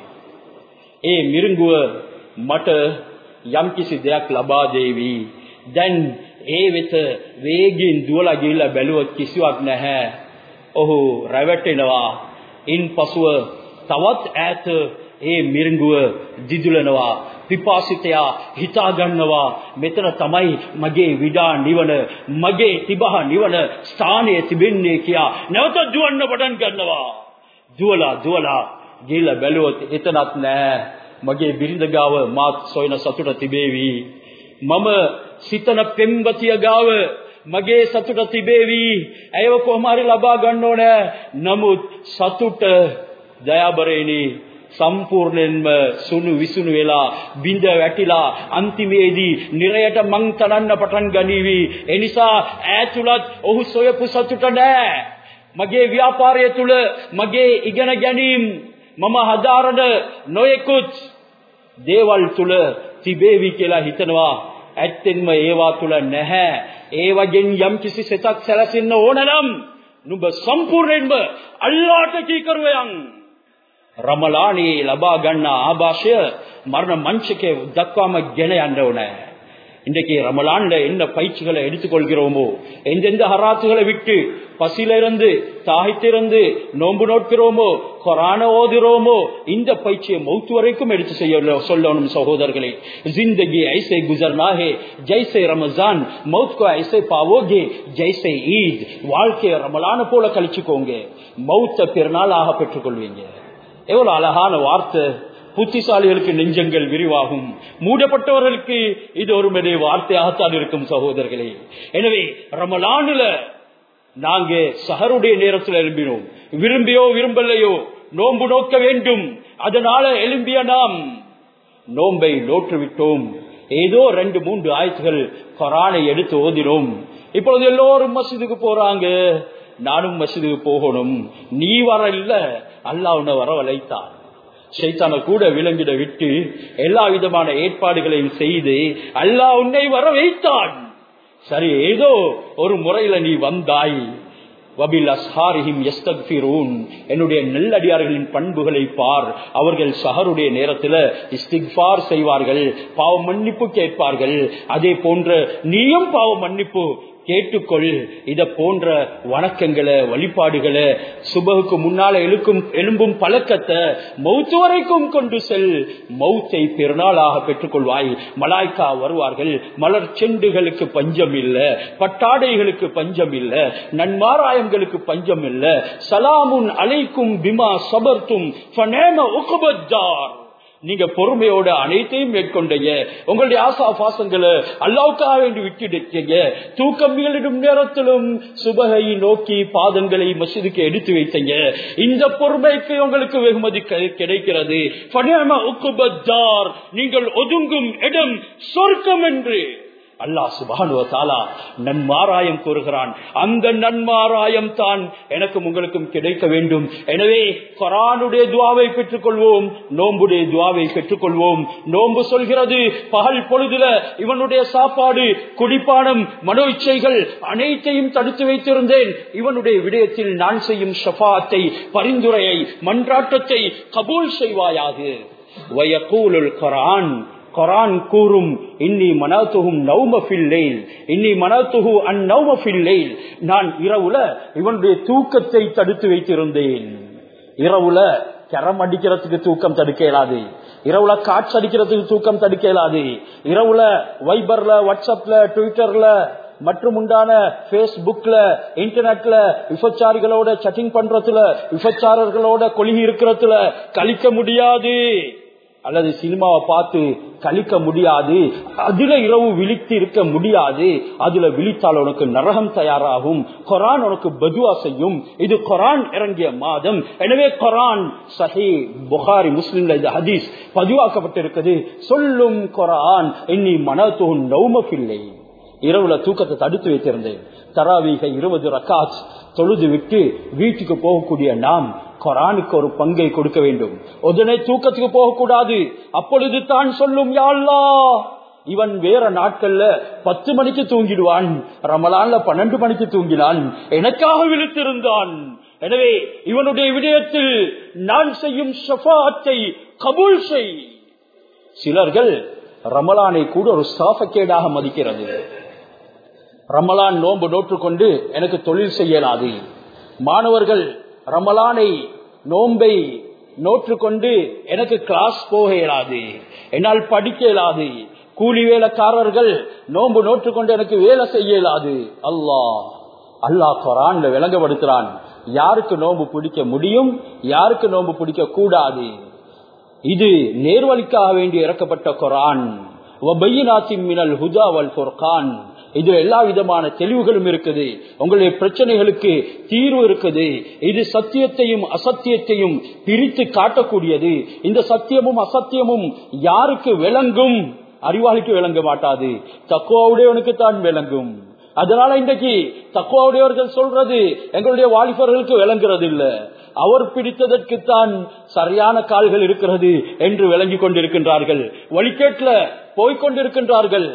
ඒ මිරිඟුව මට යම්කිසි දෙයක් ලබා දෙවි. දැන් ඒ වෙත වේගින් දුවලා ගිහිල්ලා බැලුවොත් කිසිවක් නැහැ. ඔහු රැවටෙනවා. ඉන්පසුව තවත් ඈත ඒ මිරිඟුව දිදුලනවා. පිපාසිතයා හිතා ගන්නවා මෙතන තමයි මගේ විඩා නිවන මගේ තිබහ නිවන ස්ථානයේ තිබෙන්නේ කියා නැවත දුවන්න පටන් ගන්නවා දුවලා දුවලා ගිහිල්ලා බැලුවොත් එතනත් නෑ මගේ බිරිඳ ගාව මාත් සොයන සතුට තිබේවි මම සිතන පෙම්වතිය ගාව මගේ සතුට තිබේවි ඇයව කොහොම හරි ලබා ගන්න ඕනේ නමුත් සතුට දයාබරේනි සම්පූර්ණයෙන්ම සුණු විසුණු වෙලා බිඳ වැටිලා අන්තිමේදී නිරයට මං තනන්න පටන් ගනීවි ඒ නිසා ඈතුලත් ඔහු සොයපු සතුට නෑ මගේ ව්‍යාපාරය තුල මගේ ඉගෙන ගැනීම මම හදාරන නොයෙකුත් දේවල් තුල තිබේවි කියලා හිතනවා ඇත්තෙන්ම ඒවා තුල නැහැ ඒ වගේ යම් කිසි සිතක් සැලසෙන්න ඕන නම් නුඹ සම්පූර්ණයෙන්ම අල්ලාහට කීකරුවයන් රමලානේ ලබා ගන්න ආభాෂය மரண மஞ்சக்கே දක්වාම ගෙන යන්න ඕනේ இன்றைக்கு ரமலான்ல என்ன பயிற்சிகளை எடுத்துக்கொள்கிறோமோ எந்தெந்த ஹராத்துகளை விட்டு பசியிலிருந்து தாகித்திருந்து நோன்பு நோட்கிறோமோ கொரான ஓதுறோமோ இந்த பயிற்சியை மௌத்து வரைக்கும் எடுத்து செய்ய சொல்லணும் சகோதரர்களே जिंदगी ऐसे गुजरना है जैसे रमजान मौत को ऐसे पावोगे जैसे ईद வாழ்க்கைய ரமலான போல கழிச்சுக்கோங்க மௌத்த பெருநாளாக பெற்றுக்கொள்வீங்க எவ்வளவு அழகான வார்த்தை புத்திசாலிகளுக்கு நெஞ்சங்கள் விரிவாகும் மூடப்பட்டவர்களுக்கு இது ஒரு மெதே வார்த்தையாகத்தான் இருக்கும் சகோதரர்களே எனவே ரமலானுல நாங்க சஹருடைய நேரத்தில் எழும்பினோம் விரும்பியோ விரும்பலையோ நோன்பு நோக்க வேண்டும் அதனால எழும்பிய நாம் நோன்பை நோற்று விட்டோம் ஏதோ ரெண்டு மூன்று ஆயத்துகள் கொரானை எடுத்து ஓதினோம் இப்பொழுது எல்லோரும் மசிதுக்கு போறாங்க நானும் மசிதுக்கு போகணும் நீ வர இல்ல அல்லாஹ் உன்னை வரவழைத்தான் சைத்தான கூட விலங்கிட விட்டு எல்லா விதமான ஏற்பாடுகளையும் செய்து அல்லாஹ் உன்னை வர வைத்தான் சரி ஏதோ ஒரு முறையில நீ வந்தாய் வபில் அஸ்ஹாரிஹிம் யஸ்தக்ஃபிரூன் என்னுடைய நல்லடியார்களின் பண்புகளை பார் அவர்கள் சஹருடைய நேரத்தில் இஸ்திக்ஃபார் செய்வார்கள் பாவ மன்னிப்பு கேட்பார்கள் அதே போன்ற நீயும் பாவ மன்னிப்பு கேட்டுக்கொள் இத போன்ற வணக்கங்களை வழிபாடுகளை சுபகுக்கு முன்னால எழுக்கும் எழும்பும் பழக்கத்தை மௌத்து வரைக்கும் கொண்டு செல் மௌத்தை பெருநாளாக பெற்றுக்கொள்வாய் மலாய்க்கா வருவார்கள் மலர் செண்டுகளுக்கு பஞ்சம் இல்ல பட்டாடைகளுக்கு பஞ்சம் இல்ல நன்மாராயங்களுக்கு பஞ்சம் இல்ல சலாமுன் அலைக்கும் பிமா சபர்த்தும் நீங்க பொறுமையோட அனைத்தையும் மேற்கொண்டீங்க உங்களுடைய ஆசா பாசங்களை அல்லாவுக்காக வேண்டி விட்டுடுக்கீங்க தூக்கம் மீளிடும் நேரத்திலும் சுபகை நோக்கி பாதங்களை மசிதுக்கு எடுத்து வைத்தீங்க இந்த பொறுமைக்கு உங்களுக்கு வெகுமதி கிடைக்கிறது நீங்கள் ஒதுங்கும் இடம் சொர்க்கம் என்று அல்லாஹ் சுபானுவ தாலா நன்மாராயம் கூறுகிறான் அந்த நன்மாராயம் தான் எனக்கும் உங்களுக்கும் கிடைக்க வேண்டும் எனவே கொரானுடைய துவாவை பெற்றுக் கொள்வோம் நோம்புடைய துவாவை பெற்றுக் கொள்வோம் நோம்பு சொல்கிறது பகல் பொழுதுல இவனுடைய சாப்பாடு குடிப்பானம் மனோ இச்சைகள் அனைத்தையும் தடுத்து வைத்திருந்தேன் இவனுடைய விடயத்தில் நான் செய்யும் ஷபாத்தை பரிந்துரையை மன்றாட்டத்தை கபூல் செய்வாயாக வயக்கூலுல் கொரான் கொரான் கூறும் இன்னி மனத்துகும் நௌமஃபில்லைல் இன்னி மனத்துகு அந்நௌமஃபில்லைல் நான் இரவுல இவனுடைய தூக்கத்தை தடுத்து வைத்திருந்தேன் இரவுல கரம் அடிக்கிறதுக்கு தூக்கம் தடுக்க இயலாது இரவுல காற்று அடிக்கிறதுக்கு தூக்கம் தடுக்க இயலாது இரவுல வைபர்ல வாட்ஸ்அப்ல ட்விட்டர்ல மற்றும் உண்டான பேஸ்புக்ல இன்டர்நெட்ல விபச்சாரிகளோட சட்டிங் பண்றதுல விபச்சாரர்களோட கொழுகி இருக்கிறதுல கழிக்க முடியாது அல்லது சினிமாவை பார்த்து கழிக்க முடியாது அதுல இரவு விழித்து இருக்க முடியாது அதுல விழித்தால் உனக்கு நரகம் தயாராகும் கொரான் உனக்கு பதுவா செய்யும் இது கொரான் இறங்கிய மாதம் எனவே கொரான் சஹி புகாரி முஸ்லிம்ல இது ஹதீஸ் பதிவாக்கப்பட்டிருக்கிறது சொல்லும் கொரான் இன்னி மனத்தோன் நௌமக்கில்லை இரவுல தூக்கத்தை தடுத்து வைத்திருந்தேன் தராவீக இருபது ரக்காத் தொழுது விட்டு வீட்டுக்கு போகக்கூடிய நாம் கொரானுக்கு ஒரு பங்கை கொடுக்க வேண்டும் உடனே தூக்கத்துக்கு போகக்கூடாது அப்பொழுது தான் சொல்லும் யாழ்லா இவன் வேற நாட்கள்ல பத்து மணிக்கு தூங்கிடுவான் ரமலான்ல பன்னெண்டு மணிக்கு தூங்கினான் எனக்காக விழித்திருந்தான் எனவே இவனுடைய விடயத்தில் நான் செய்யும் ஷபாத்தை கபூல் செய் சிலர்கள் ரமலானை கூட ஒரு சாஃபக்கேடாக மதிக்கிறது ரமலான் நோன்பு நோற்றுக்கொண்டு எனக்கு தொழில் செய்யலாது மாணவர்கள் ரமலானை நோன்பை நோற்றுக்கொண்டு எனக்கு கிளாஸ் போக இயலாது என்னால் படிக்க இயலாது கூலி வேலைக்காரர்கள் நோன்பு நோற்றுக்கொண்டு எனக்கு வேலை செய்ய இயலாது அல்லாஹ் அல்லாஹ் குரான்ல விளங்கப்படுத்துறான் யாருக்கு நோன்பு பிடிக்க முடியும் யாருக்கு நோன்பு பிடிக்க கூடாது இது நேர்வழிக்காக வேண்டி இறக்கப்பட்ட குரான் மினல் ஹுதா வல் ஃபுர்கான் இது எல்லா விதமான தெளிவுகளும் இருக்குது உங்களுடைய பிரச்சனைகளுக்கு தீர்வு இருக்குது இது சத்தியத்தையும் அசத்தியத்தையும் பிரித்து காட்டக்கூடியது இந்த சத்தியமும் அசத்தியமும் யாருக்கு விளங்கும் அறிவாளிக்கு விளங்க மாட்டாது தக்குவாவுடையவனுக்கு தான் விளங்கும் அதனால இன்றைக்கு தக்குவாவுடையவர்கள் சொல்றது எங்களுடைய வாலிபர்களுக்கு விளங்குறது இல்ல அவர் பிடித்ததற்குத்தான் சரியான கால்கள் இருக்கிறது என்று விளங்கி கொண்டிருக்கின்றார்கள் வழிகேட்ல போய்கொண்டிருக்கின்றார்கள்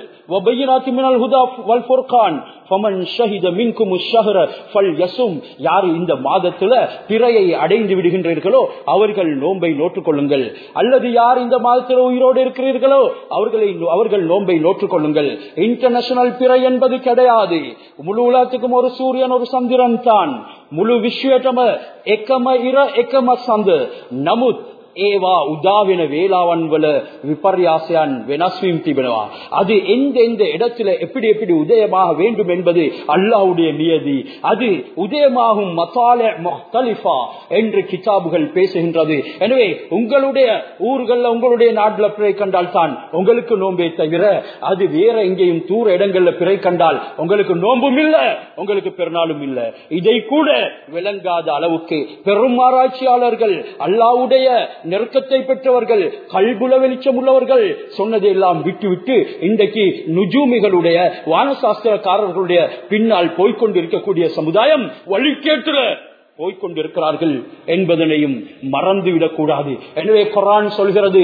யார் இந்த மாதத்துல பிறையை அடைந்து விடுகின்றீர்களோ அவர்கள் நோன்பை நோற்றுக் கொள்ளுங்கள் அல்லது யார் இந்த மாதத்தில் உயிரோடு இருக்கிறீர்களோ அவர்களை அவர்கள் நோன்பை நோற்றுக் கொள்ளுங்கள் இன்டர்நேஷனல் பிறை என்பது கிடையாது முழு உலகத்துக்கும் ஒரு சூரியன் ஒரு சந்திரன் தான் මුළු විශ්වයටම එකම ඉර එකම සඳ නමුත් ඒවා උදාවෙන වේලාවන් වල விபர்யாசையான் வெனஸ்வீம் திபனவா அது எந்த எந்த இடத்துல எப்படி எப்படி உதயமாக வேண்டும் என்பது அல்லாவுடைய நியதி அது உதயமாகும் மசால முஹ்தலிஃபா என்று கிதாபுகள் பேசுகின்றது எனவே உங்களுடைய ஊர்கள்ல உங்களுடைய நாட்டுல பிறை கண்டால் தான் உங்களுக்கு நோம்பே தவிர அது வேற எங்கேயும் தூர இடங்கள்ல பிறை கண்டால் உங்களுக்கு நோம்பும் இல்ல உங்களுக்கு பெருநாளும் இல்ல இதை கூட விளங்காத அளவுக்கு பெரும் ஆராய்ச்சியாளர்கள் அல்லாவுடைய நெருக்கத்தை பெற்றவர்கள் கல்குல வெளிச்சம் உள்ளவர்கள் சொன்னதையெல்லாம் விட்டுவிட்டு இன்றைக்கு நுஜூமிகளுடைய வானசாஸ்திரக்காரர்களுடைய பின்னால் போய்கொண்டிருக்கக்கூடிய சமுதாயம் வழிகேட்டுல போய்கொண்டிருக்கிறார்கள் என்பதனையும் மறந்துவிடக் கூடாது எனவே குரான் சொல்கிறது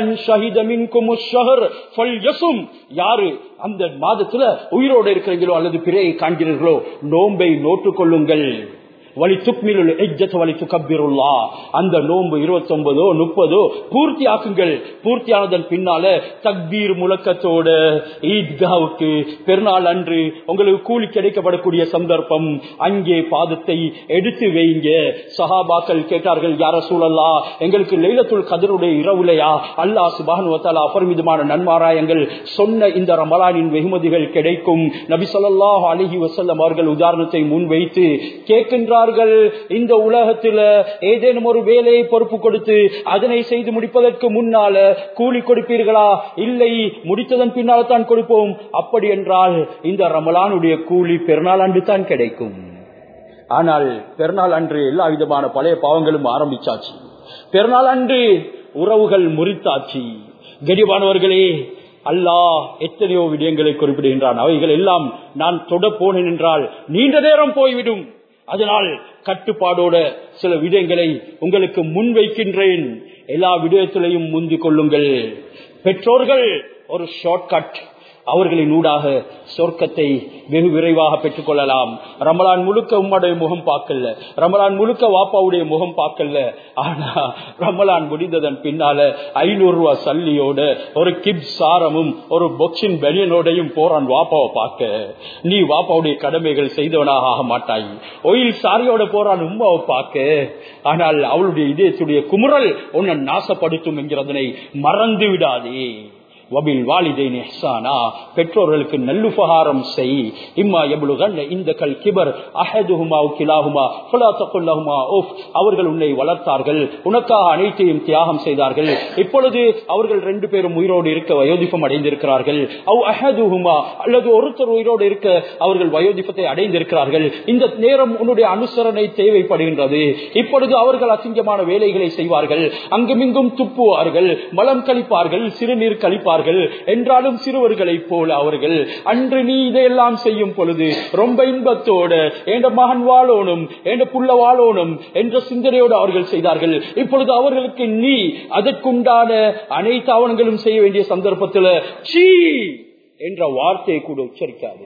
யாரு அந்த மாதத்துல உயிரோடு இருக்கிறீங்களோ அல்லது பிறையை காண்கிறீர்களோ நோன்பை நோட்டுக் கொள்ளுங்கள் வழி துக்மிலுள் எஜ்ஜத் வழி துக்கபிருல்லா அந்த நோன்பு இருபத்தி ஒன்பதோ முப்பதோ பூர்த்தி ஆக்குங்கள் பூர்த்தியானதன் பின்னால தக்பீர் முழக்கத்தோட ஈத்காவுக்கு பெருநாள் அன்று உங்களுக்கு கூலி கிடைக்கப்படக்கூடிய சந்தர்ப்பம் அங்கே பாதத்தை எடுத்து வைங்க சஹாபாக்கள் கேட்டார்கள் யார சூழல்லா எங்களுக்கு லைலத்துள் கதருடைய இரவுலையா அல்லாஹ் சுபானுவத்தாலா அபரிமிதமான நன்மாராயங்கள் சொன்ன இந்த ரமலானின் வெகுமதிகள் கிடைக்கும் நபி சொல்லாஹ் அலிஹி வசல்லம் அவர்கள் உதாரணத்தை முன்வைத்து கேட்கின்றார் சொல்கிறார்கள் இந்த உலகத்துல ஏதேனும் ஒரு வேலையை பொறுப்பு கொடுத்து அதனை செய்து முடிப்பதற்கு முன்னால கூலி கொடுப்பீர்களா இல்லை முடித்ததன் பின்னால் தான் கொடுப்போம் அப்படி என்றால் இந்த ரமலானுடைய கூலி பெருநாள் அன்று தான் கிடைக்கும் ஆனால் பெருநாள் அன்று எல்லா விதமான பழைய பாவங்களும் ஆரம்பிச்சாச்சு பெருநாள் அன்று உறவுகள் முறித்தாச்சு கடிவானவர்களே அல்லாஹ் எத்தனையோ விடயங்களை குறிப்பிடுகின்றான் அவைகள் எல்லாம் நான் தொட போனேன் என்றால் நீண்ட நேரம் போய்விடும் அதனால் கட்டுப்பாடோட சில விடயங்களை உங்களுக்கு முன்வைக்கின்றேன் எல்லா விடயத்திலையும் முந்திக் கொள்ளுங்கள் பெற்றோர்கள் ஒரு ஷார்ட்கட் அவர்களின் ஊடாக சொர்க்கத்தை வெகு விரைவாக பெற்றுக் கொள்ளலாம் ரமலான் முழுக்க உம்முடைய முகம் பார்க்கல ரமலான் முழுக்க வாப்பாவுடைய முகம் பார்க்கல ஆனா ரமலான் முடிந்ததன் பின்னால ஐநூறு ரூபாய் சல்லியோட ஒரு கிப் சாரமும் ஒரு பொக்சின் பெனியனோடையும் போறான் வாப்பாவை பார்க்க நீ வாப்பாவுடைய கடமைகள் செய்தவனாக ஆக மாட்டாய் ஒயில் சாரியோட போறான் உம்மாவை பார்க்க ஆனால் அவளுடைய இதயத்துடைய குமுறல் உன்னை நாசப்படுத்தும் என்கிறதனை மறந்து விடாதே வபில் வாலிதைன் இஹ்சானா பெற்றோர்களுக்கு நல்லுபகாரம் செய் இம்மா எவ்வளவு இந்த கல் கிபர் அஹதுஹுமா கிலாஹுமா ஃபலா தகுல்லஹுமா ஓஃப் அவர்கள் உன்னை வளர்த்தார்கள் உனக்காக அனைத்தையும் தியாகம் செய்தார்கள் இப்பொழுது அவர்கள் ரெண்டு பேரும் உயிரோடு இருக்க வயோதிபம் அடைந்திருக்கிறார்கள் அவ் அஹதுஹுமா அல்லது ஒருத்தர் உயிரோடு இருக்க அவர்கள் வயோதிபத்தை அடைந்திருக்கிறார்கள் இந்த நேரம் உன்னுடைய அனுசரணை தேவைப்படுகின்றது இப்பொழுது அவர்கள் அசிங்கமான வேலைகளை செய்வார்கள் அங்குமிங்கும் துப்புவார்கள் மலம் கழிப்பார்கள் சிறுநீர் கழிப்பார்கள் என்றாலும் சிறுவர்களைப் போல அவர்கள் அன்று நீ இதையெல்லாம் செய்யும் பொழுது ரொம்ப இன்பத்தோட என்ற மகன் வாழோனும் என்ற புள்ள வாழோனும் என்ற சிந்தனையோடு அவர்கள் செய்தார்கள் இப்பொழுது அவர்களுக்கு நீ அதற்குண்டான அனைத்து ஆவணங்களும் செய்ய வேண்டிய சந்தர்ப்பத்தில் சீ என்ற வார்த்தையை கூட உச்சரிக்காது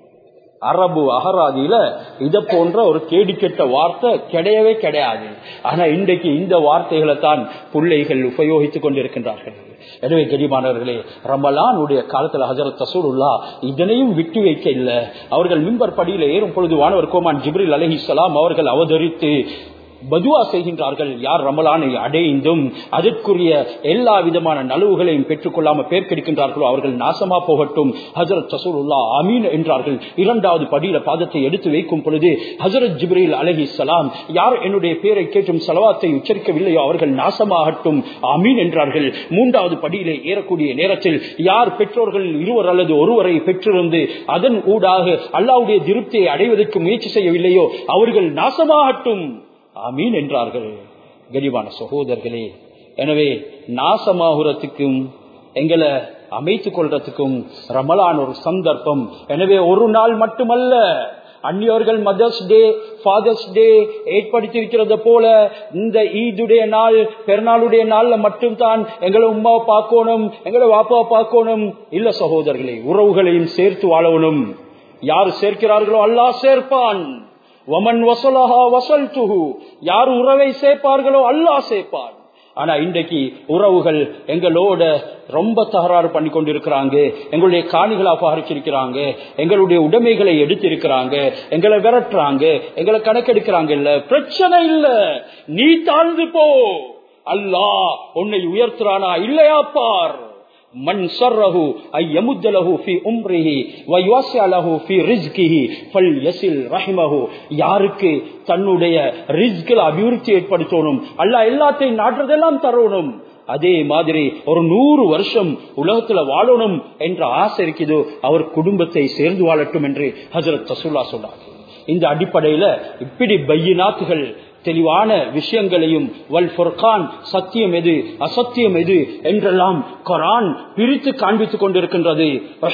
அரபு அகராதியில இத போன்ற ஒரு கேடி கெட்ட வார்த்தை கிடையவே கிடையாது ஆனா இன்றைக்கு இந்த வார்த்தைகளை தான் பிள்ளைகள் உபயோகித்துக் கொண்டிருக்கின்றார்கள் எனவே கெடிமானவர்களே ரமலானுடைய காலத்துல ஹசரத் தசூருல்லா இதனையும் விட்டு வைக்க இல்லை அவர்கள் மிம்பர் படியில ஏறும் பொழுது வானவர் கோமான் ஜிப்ரில் அலஹி சலாம் அவர்கள் அவதரித்து பதுவா செய்கின்றார்கள் யார் ரமலானை அடைந்தும் அதற்குரிய எல்லா விதமான நலவுகளையும் பெற்றுக் கொள்ளாம பேர் கிடைக்கின்றார்களோ அவர்கள் நாசமா போகட்டும் ஹசரத் சசூருல்லா அமீன் என்றார்கள் இரண்டாவது படியில பாதத்தை எடுத்து வைக்கும் பொழுது ஹசரத் ஜிப்ரீல் அலஹி சலாம் யார் என்னுடைய பேரை கேட்டும் செலவாத்தை உச்சரிக்கவில்லையோ அவர்கள் நாசமாகட்டும் அமீன் என்றார்கள் மூன்றாவது படியிலே ஏறக்கூடிய நேரத்தில் யார் பெற்றோர்கள் இருவர் அல்லது ஒருவரை பெற்றிருந்து அதன் ஊடாக அல்லாவுடைய திருப்தியை அடைவதற்கு முயற்சி செய்யவில்லையோ அவர்கள் நாசமாகட்டும் ஆமீன் என்றார்கள் கரிவான சகோதரர்களே எனவே நாசமாகுறதுக்கும் எங்களை அமைத்துக் கொள்றதுக்கும் ரமலான் ஒரு சந்தர்ப்பம் எனவே ஒரு நாள் மட்டுமல்ல அந்நியவர்கள் மதர்ஸ் டே ஃபாதர்ஸ் டே ஏற்படுத்தியிருக்கிறத போல இந்த ஈதுடைய நாள் பெருநாளுடைய நாள்ல மட்டும்தான் எங்களை உமாவை பார்க்கணும் எங்களை வாப்பாவை பார்க்கணும் இல்ல சகோதரர்களே உறவுகளையும் சேர்த்து வாழணும் யார் சேர்க்கிறார்களோ அல்லா சேர்ப்பான் வமன் வசலஹா வசல் துகு யார் உறவை சேர்ப்பார்களோ அல்லா சேர்ப்பான் ஆனா இன்றைக்கு உறவுகள் எங்களோட ரொம்ப தகராறு பண்ணி கொண்டிருக்கிறாங்க எங்களுடைய காணிகளை அபகரிச்சிருக்கிறாங்க எங்களுடைய உடைமைகளை எடுத்திருக்கிறாங்க எங்களை விரட்டுறாங்க எங்களை கணக்கெடுக்கிறாங்க இல்ல பிரச்சனை இல்ல நீ தாழ்ந்து போ அல்லா உன்னை உயர்த்துறானா இல்லையா பார் من سره أن يمد له في عمره ويوسع له في رزقه فليصل رحمه யாருக்கு தன்னுடைய ரிஸ்கில் அபிவிருத்தி ஏற்படுத்தணும் அல்ல எல்லாத்தையும் நாட்டுறதெல்லாம் தரணும் அதே மாதிரி ஒரு நூறு வருஷம் உலகத்துல வாழணும் என்ற ஆசை இருக்குதோ அவர் குடும்பத்தை சேர்ந்து வாழட்டும் என்று ஹசரத் தசுல்லா சொன்னார் இந்த அடிப்படையில இப்படி பையினாத்துகள் தெளிவான விஷயங்களையும் வல் ஃபுர்கான் சத்தியம் எது அசத்தியம் எது என்றெல்லாம் குரான் பிரித்து காண்பித்துக் கொண்டிருக்கின்றது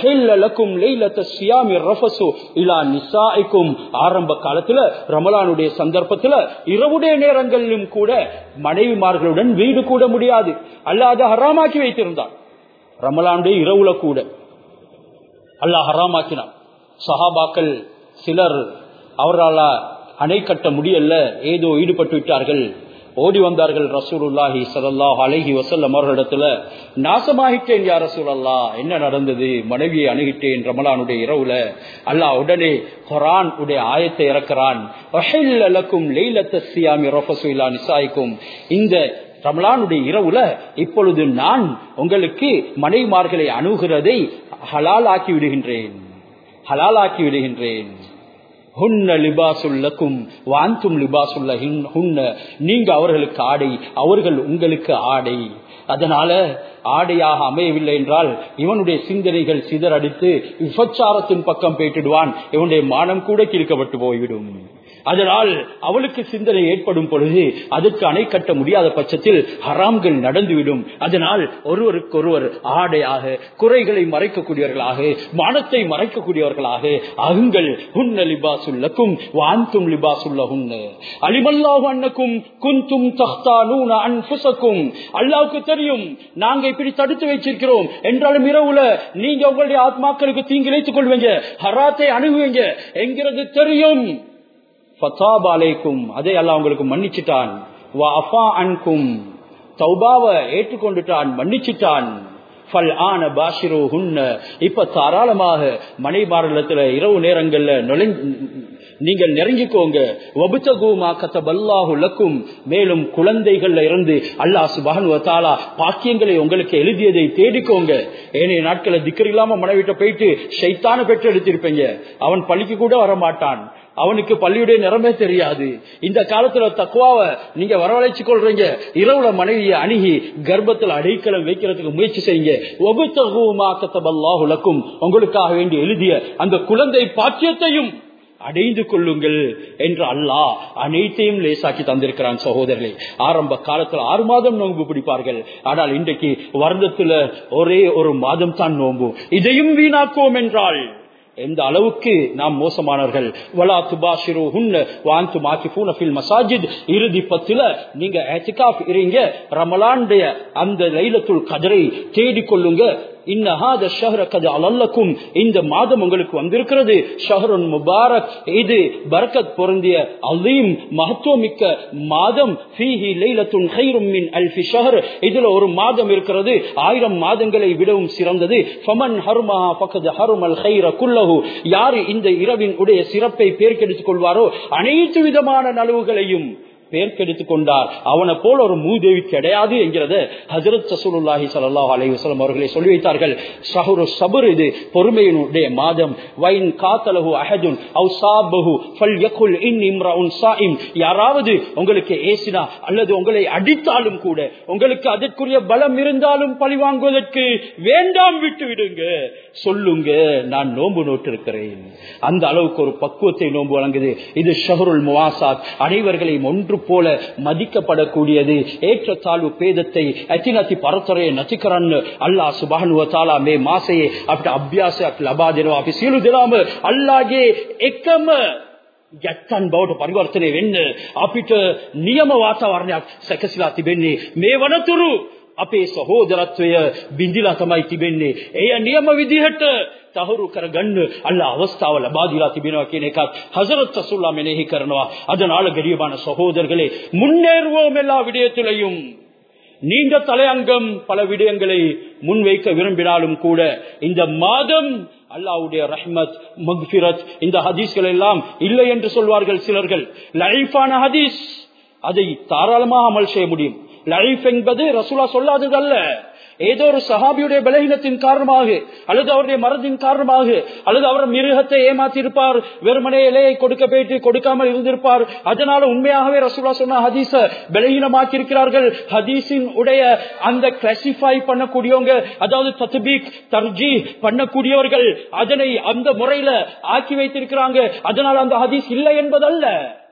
ஆரம்ப காலத்துல ரமலானுடைய சந்தர்ப்பத்துல இரவுடைய நேரங்களிலும் கூட மனைவிமார்களுடன் வீடு கூட முடியாது அல்லாத ஹராமாக்கி வைத்திருந்தான் ரமலானுடைய இரவுல கூட அல்லாஹ் ஹராமாக்கினான் சஹாபாக்கள் சிலர் அவரால் அணை கட்ட முடியல ஏதோ ஈடுபட்டு விட்டார்கள் ஓடி வந்தார்கள் ரசூலுல்லாஹி சல்லாஹ் அலஹி வசல்லம் அவர்களிடத்துல நாசமாகிட்டேன் யார் ரசூலல்லா என்ன நடந்தது மனைவியை அணுகிட்டேன் ரமலானுடைய இரவுல அல்லாஹ் உடனே குரான் உடைய ஆயத்தை இறக்கிறான் இந்த ரமலானுடைய இரவுல இப்பொழுது நான் உங்களுக்கு மனைவிமார்களை அணுகிறதை ஹலால் ஆக்கி விடுகின்றேன் ஹலால் ஆக்கி விடுகின்றேன் ஹுன்ன லிபாசுல்லக்கும் வாந்தும் லிபாசுல்ல ஹுன்ன நீங்க அவர்களுக்கு ஆடை அவர்கள் உங்களுக்கு ஆடை அதனால ஆடையாக அமையவில்லை என்றால் இவனுடைய சிந்தனைகள் சிதறடித்து விபச்சாரத்தின் பக்கம் போயிட்டுடுவான் இவனுடைய மானம் கூட கிழக்கப்பட்டு போய்விடும் அதனால் அவளுக்கு சிந்தனை ஏற்படும் பொழுது அதற்கு அணை கட்ட முடியாத பட்சத்தில் ஹராம்கள் நடந்துவிடும் அதனால் ஒருவருக்கொருவர் ஆடையாக குறைகளை மறைக்கக்கூடியவர்களாக மானத்தை மறைக்கக்கூடியவர்களாக அகுங்கள் உன்ன லிபாசுல்லக்கும் வாந்தும் லிபாசுல்லகுன்னு அலிமல்லாஹு அன்னக்கும் குந்தும் தஹ்தானூன அன்புசக்கும் அல்லாவுக்கு தெரியும் நாங்க இப்படி தடுத்து வச்சிருக்கிறோம் என்றாலும் இரவுல நீங்க உங்களுடைய ஆத்மாக்களுக்கு தீங்கிழைத்துக் கொள்வீங்க ஹராத்தை அணுகுவீங்க என்கிறது தெரியும் ஃபத்தாபாலேக்கும் அதே அல்ல உங்களுக்கு மன்னிச்சிட்டான் அன்கும் தௌபாவை ஏற்றுக்கொண்டுட்டான் மன்னிச்சிட்டான் இப்ப தாராளமாக மனைமாரலத்துல இரவு நேரங்கள்ல நுழை நீங்கள் நெருங்கிக்கோங்க லக்கும் மேலும் குழந்தைகள்ல இருந்து அல்லா சுபானுவத்தாலா பாக்கியங்களை உங்களுக்கு எழுதியதை தேடிக்கோங்க ஏனைய நாட்களை திக்கர் இல்லாம மனைவிட்ட போயிட்டு ஷைத்தான பெற்று எடுத்திருப்பீங்க அவன் பள்ளிக்கு கூட வரமாட்டான் அவனுக்கு பள்ளியுடைய நிறமே தெரியாது இந்த காலத்துல தக்குவாவை நீங்க வரவழைச்சு கொள்றீங்க இரவுல மனைவியை அணுகி கர்ப்பத்தில் அடைக்கலம் வைக்கிறதுக்கு முயற்சி செய்யுங்க ஒகுத்தகுமாக்கத்தபல்லாஹுலக்கும் உங்களுக்காக வேண்டி எழுதிய அந்த குழந்தை பாக்கியத்தையும் அடைந்து கொள்ளுங்கள் என்று அல்லாஹ் அனைத்தையும் லேசாக்கி தந்திருக்கிறான் சகோதரர்களே ஆரம்ப காலத்தில் ஆறு மாதம் நோன்பு பிடிப்பார்கள் ஆனால் இன்றைக்கு வருடத்துல ஒரே ஒரு மாதம் தான் நோன்பு இதையும் வீணாக்குவோம் என்றால் எந்த அளவுக்கு நாம் மோசமானவர்கள் வலா துபாஷிரு ஹுன்ன வாந்து மாக்கிஃபூன ஃபில் மசாஜித் இறுதி பத்துல நீங்க ஏத்திகாஃப் இருங்க ரமலானுடைய அந்த லைலத்துல் கதரை தேடிக் கொள்ளுங்க இன்னஹாத ஷஹர கது அலல்லக்கும் இந்த மாதம் உங்களுக்கு வந்திருக்கிறது ஷஹருன் முபாரக் இது பரக்கத் பொருந்திய அலீம் மகத்துவமிக்க மாதம் ஃபீஹி லைலத்துன் ஹைரும் மின் அல்ஃபி ஷஹர் இதுல ஒரு மாதம் இருக்கிறது ஆயிரம் மாதங்களை விடவும் சிறந்தது ஃபமன் ஹருமா ஃபக்கது ஹருமல் ஹைர குல்லஹு யார் இந்த இரவின் உடைய சிறப்பை பேர்க்கெடுத்துக் கொள்வாரோ அனைத்து விதமான நலவுகளையும் பேர்க்கெடுத்துக் கொண்டார் அவனை போல ஒரு மூதேவி கிடையாது என்கிறத ஹசரத் சசூலுல்லாஹி சல்லாஹ் அலி வசலம் அவர்களை சொல்லி வைத்தார்கள் ஷஹுரு சபுர் இது பொறுமையினுடைய மாதம் வைன் காத்தலகு அஹதுன் அவு சாபஹு ஃபல் யகுல் இன் இம்ரவுன் சாயிம் யாராவது உங்களுக்கு ஏசினா அல்லது உங்களை அடித்தாலும் கூட உங்களுக்கு அதற்குரிய பலம் இருந்தாலும் பழி வாங்குவதற்கு வேண்டாம் விட்டு விடுங்க சொல்லுங்க நான் நோன்பு நோட்டு இருக்கிறேன் அந்த அளவுக்கு ஒரு பக்குவத்தை நோன்பு வழங்குது இது ஷஹருல் முவாசாத் அனைவர்களையும் ஒன்று போல மதிக்கப்படக்கூடியது ஏற்றத்தாழ்வு பேதத்தை அத்தினத்தி பரத்துறையை நச்சிக்கிறன்னு அல்லா சுபானுவ தாலா மே மாசையே அப்படி අභ්‍යාසයක් ලබා දෙනවා අපි සියලු දෙනාම අල්ලාගේ එකම ගැත්තන් බවට පරිවර්තනය වෙන්න අපිට නියම වාතාවරණයක් සැකසලා තිබෙන්නේ මේ වනතුරු අපේ සහෝදරත්වය බිඳිලා තමයි තිබෙන්නේ. එය නියම විදිහට තහවුරු කරගන්න අල්ලා අවස්ථාව ලබා දීලා තිබෙනවා කියන එකත් ஹசரத் ரசூல்லா මෙනෙහි කරනවා. அதனால கரியமான சகோதரர்களே முன்னேறுவோம் எல்லா விடயத்திலையும் நீண்ட தலையங்கம் பல விடயங்களை முன்வைக்க விரும்பினாலும் கூட இந்த மாதம் அல்லாவுடைய ரஹ்மத் மக்பிரத் இந்த ஹதீஸ்கள் எல்லாம் இல்லை என்று சொல்வார்கள் சிலர்கள் லைஃபான ஹதீஸ் அதை தாராளமாக அமல் செய்ய முடியும் லைஃப் என்பது ரசூலா சொல்லாததல்ல ஏதோ ஒரு சஹாபியுடைய பலகீனத்தின் காரணமாக அல்லது அவருடைய மரத்தின் காரணமாக அல்லது அவர் மிருகத்தை ஏமாத்தி இருப்பார் வெறுமனே இலையை கொடுக்க போயிட்டு கொடுக்காமல் இருந்திருப்பார் அதனால உண்மையாகவே ரசூலா சொன்ன ஹதீஸ பலகீனமாக்கி இருக்கிறார்கள் ஹதீஸின் உடைய அந்த கிளாசிஃபை பண்ணக்கூடியவங்க அதாவது தத்பீக் தர்ஜி பண்ணக்கூடியவர்கள் அதனை அந்த முறையில ஆக்கி வைத்திருக்கிறாங்க அதனால அந்த ஹதீஸ் இல்லை என்பதல்ல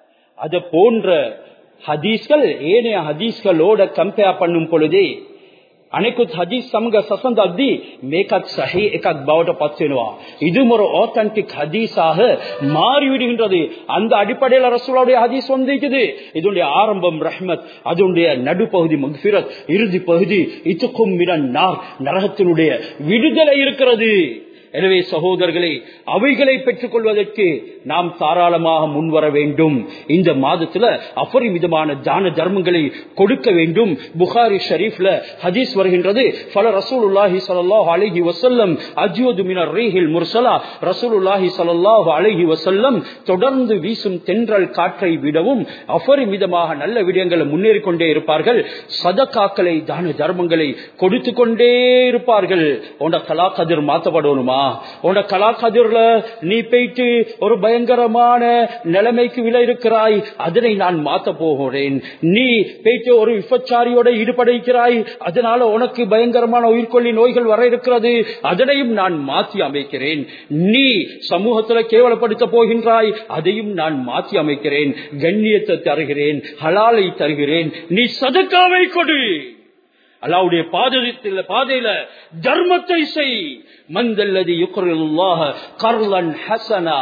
அது போன்ற ஹதீஸ்கள் ஏனைய ஹதீஸ்களோட கம்பேர் பண்ணும் பொழுதே අනෙකුත් හදීස් සමග සසඳද්දී මේකත් සහි එකක් බවට පත් වෙනවා. இதுவும் ஒரு ஆத்தன்டிக் ஹதீஸாக மாறிவிடுகின்றது அந்த அடிப்படையில் ரசூலுடைய ஹதீஸ் வந்திருக்குது இதனுடைய ஆரம்பம் ரஹ்மத் அதனுடைய நடுப்பகுதி மக்ஃபிரத் இறுதி பகுதி இதுக்கும் மிரன் நார் நரகத்தினுடைய விடுதலை இருக்கிறது எனவே சகோதரர்களே அவைகளை பெற்றுக் கொள்வதற்கு நாம் தாராளமாக முன்வர வேண்டும் இந்த மாதத்துல அபரிமிதமான தான தர்மங்களை கொடுக்க வேண்டும் புகாரி ஷரீஃப்ல ஹதீஸ் வருகின்றது பல ரசூலுல்லாஹி ஸல்லல்லாஹு அலைஹி வஸல்லம் அஜ்யூது மினர் ரீஹில் முர்சலா ரசூலுல்லாஹி ஸல்லல்லாஹு அலைஹி வஸல்லம் தொடர்ந்து வீசும் தென்றல் காற்றை விடவும் அபரிமிதமாக நல்ல விடயங்களை முன்னேறி கொண்டே இருப்பார்கள் சதக்காக்களை தான தர்மங்களை கொடுத்து கொண்டே இருப்பார்கள் உண்ட கலா கதிர் மாற்றப்படணுமா தெரியுமா உன்னோட கலாக்கதிர்ல நீ போயிட்டு ஒரு பயங்கரமான நிலைமைக்கு விலை இருக்கிறாய் அதனை நான் மாத்த போகிறேன் நீ போயிட்டு ஒரு விபச்சாரியோட ஈடுபடுகிறாய் அதனால உனக்கு பயங்கரமான உயிர்கொல்லி நோய்கள் வர இருக்கிறது அதனையும் நான் மாற்றி அமைக்கிறேன் நீ சமூகத்துல கேவலப்படுத்த போகின்றாய் அதையும் நான் மாற்றி அமைக்கிறேன் கண்ணியத்தை தருகிறேன் ஹலாலை தருகிறேன் நீ சதுக்காவை கொடு அல்லாவுடைய பாதத்தில் பாதையில தர்மத்தை செய் மந்தல்லதி யுக்ருல்லாஹ கர்லன் ஹசனா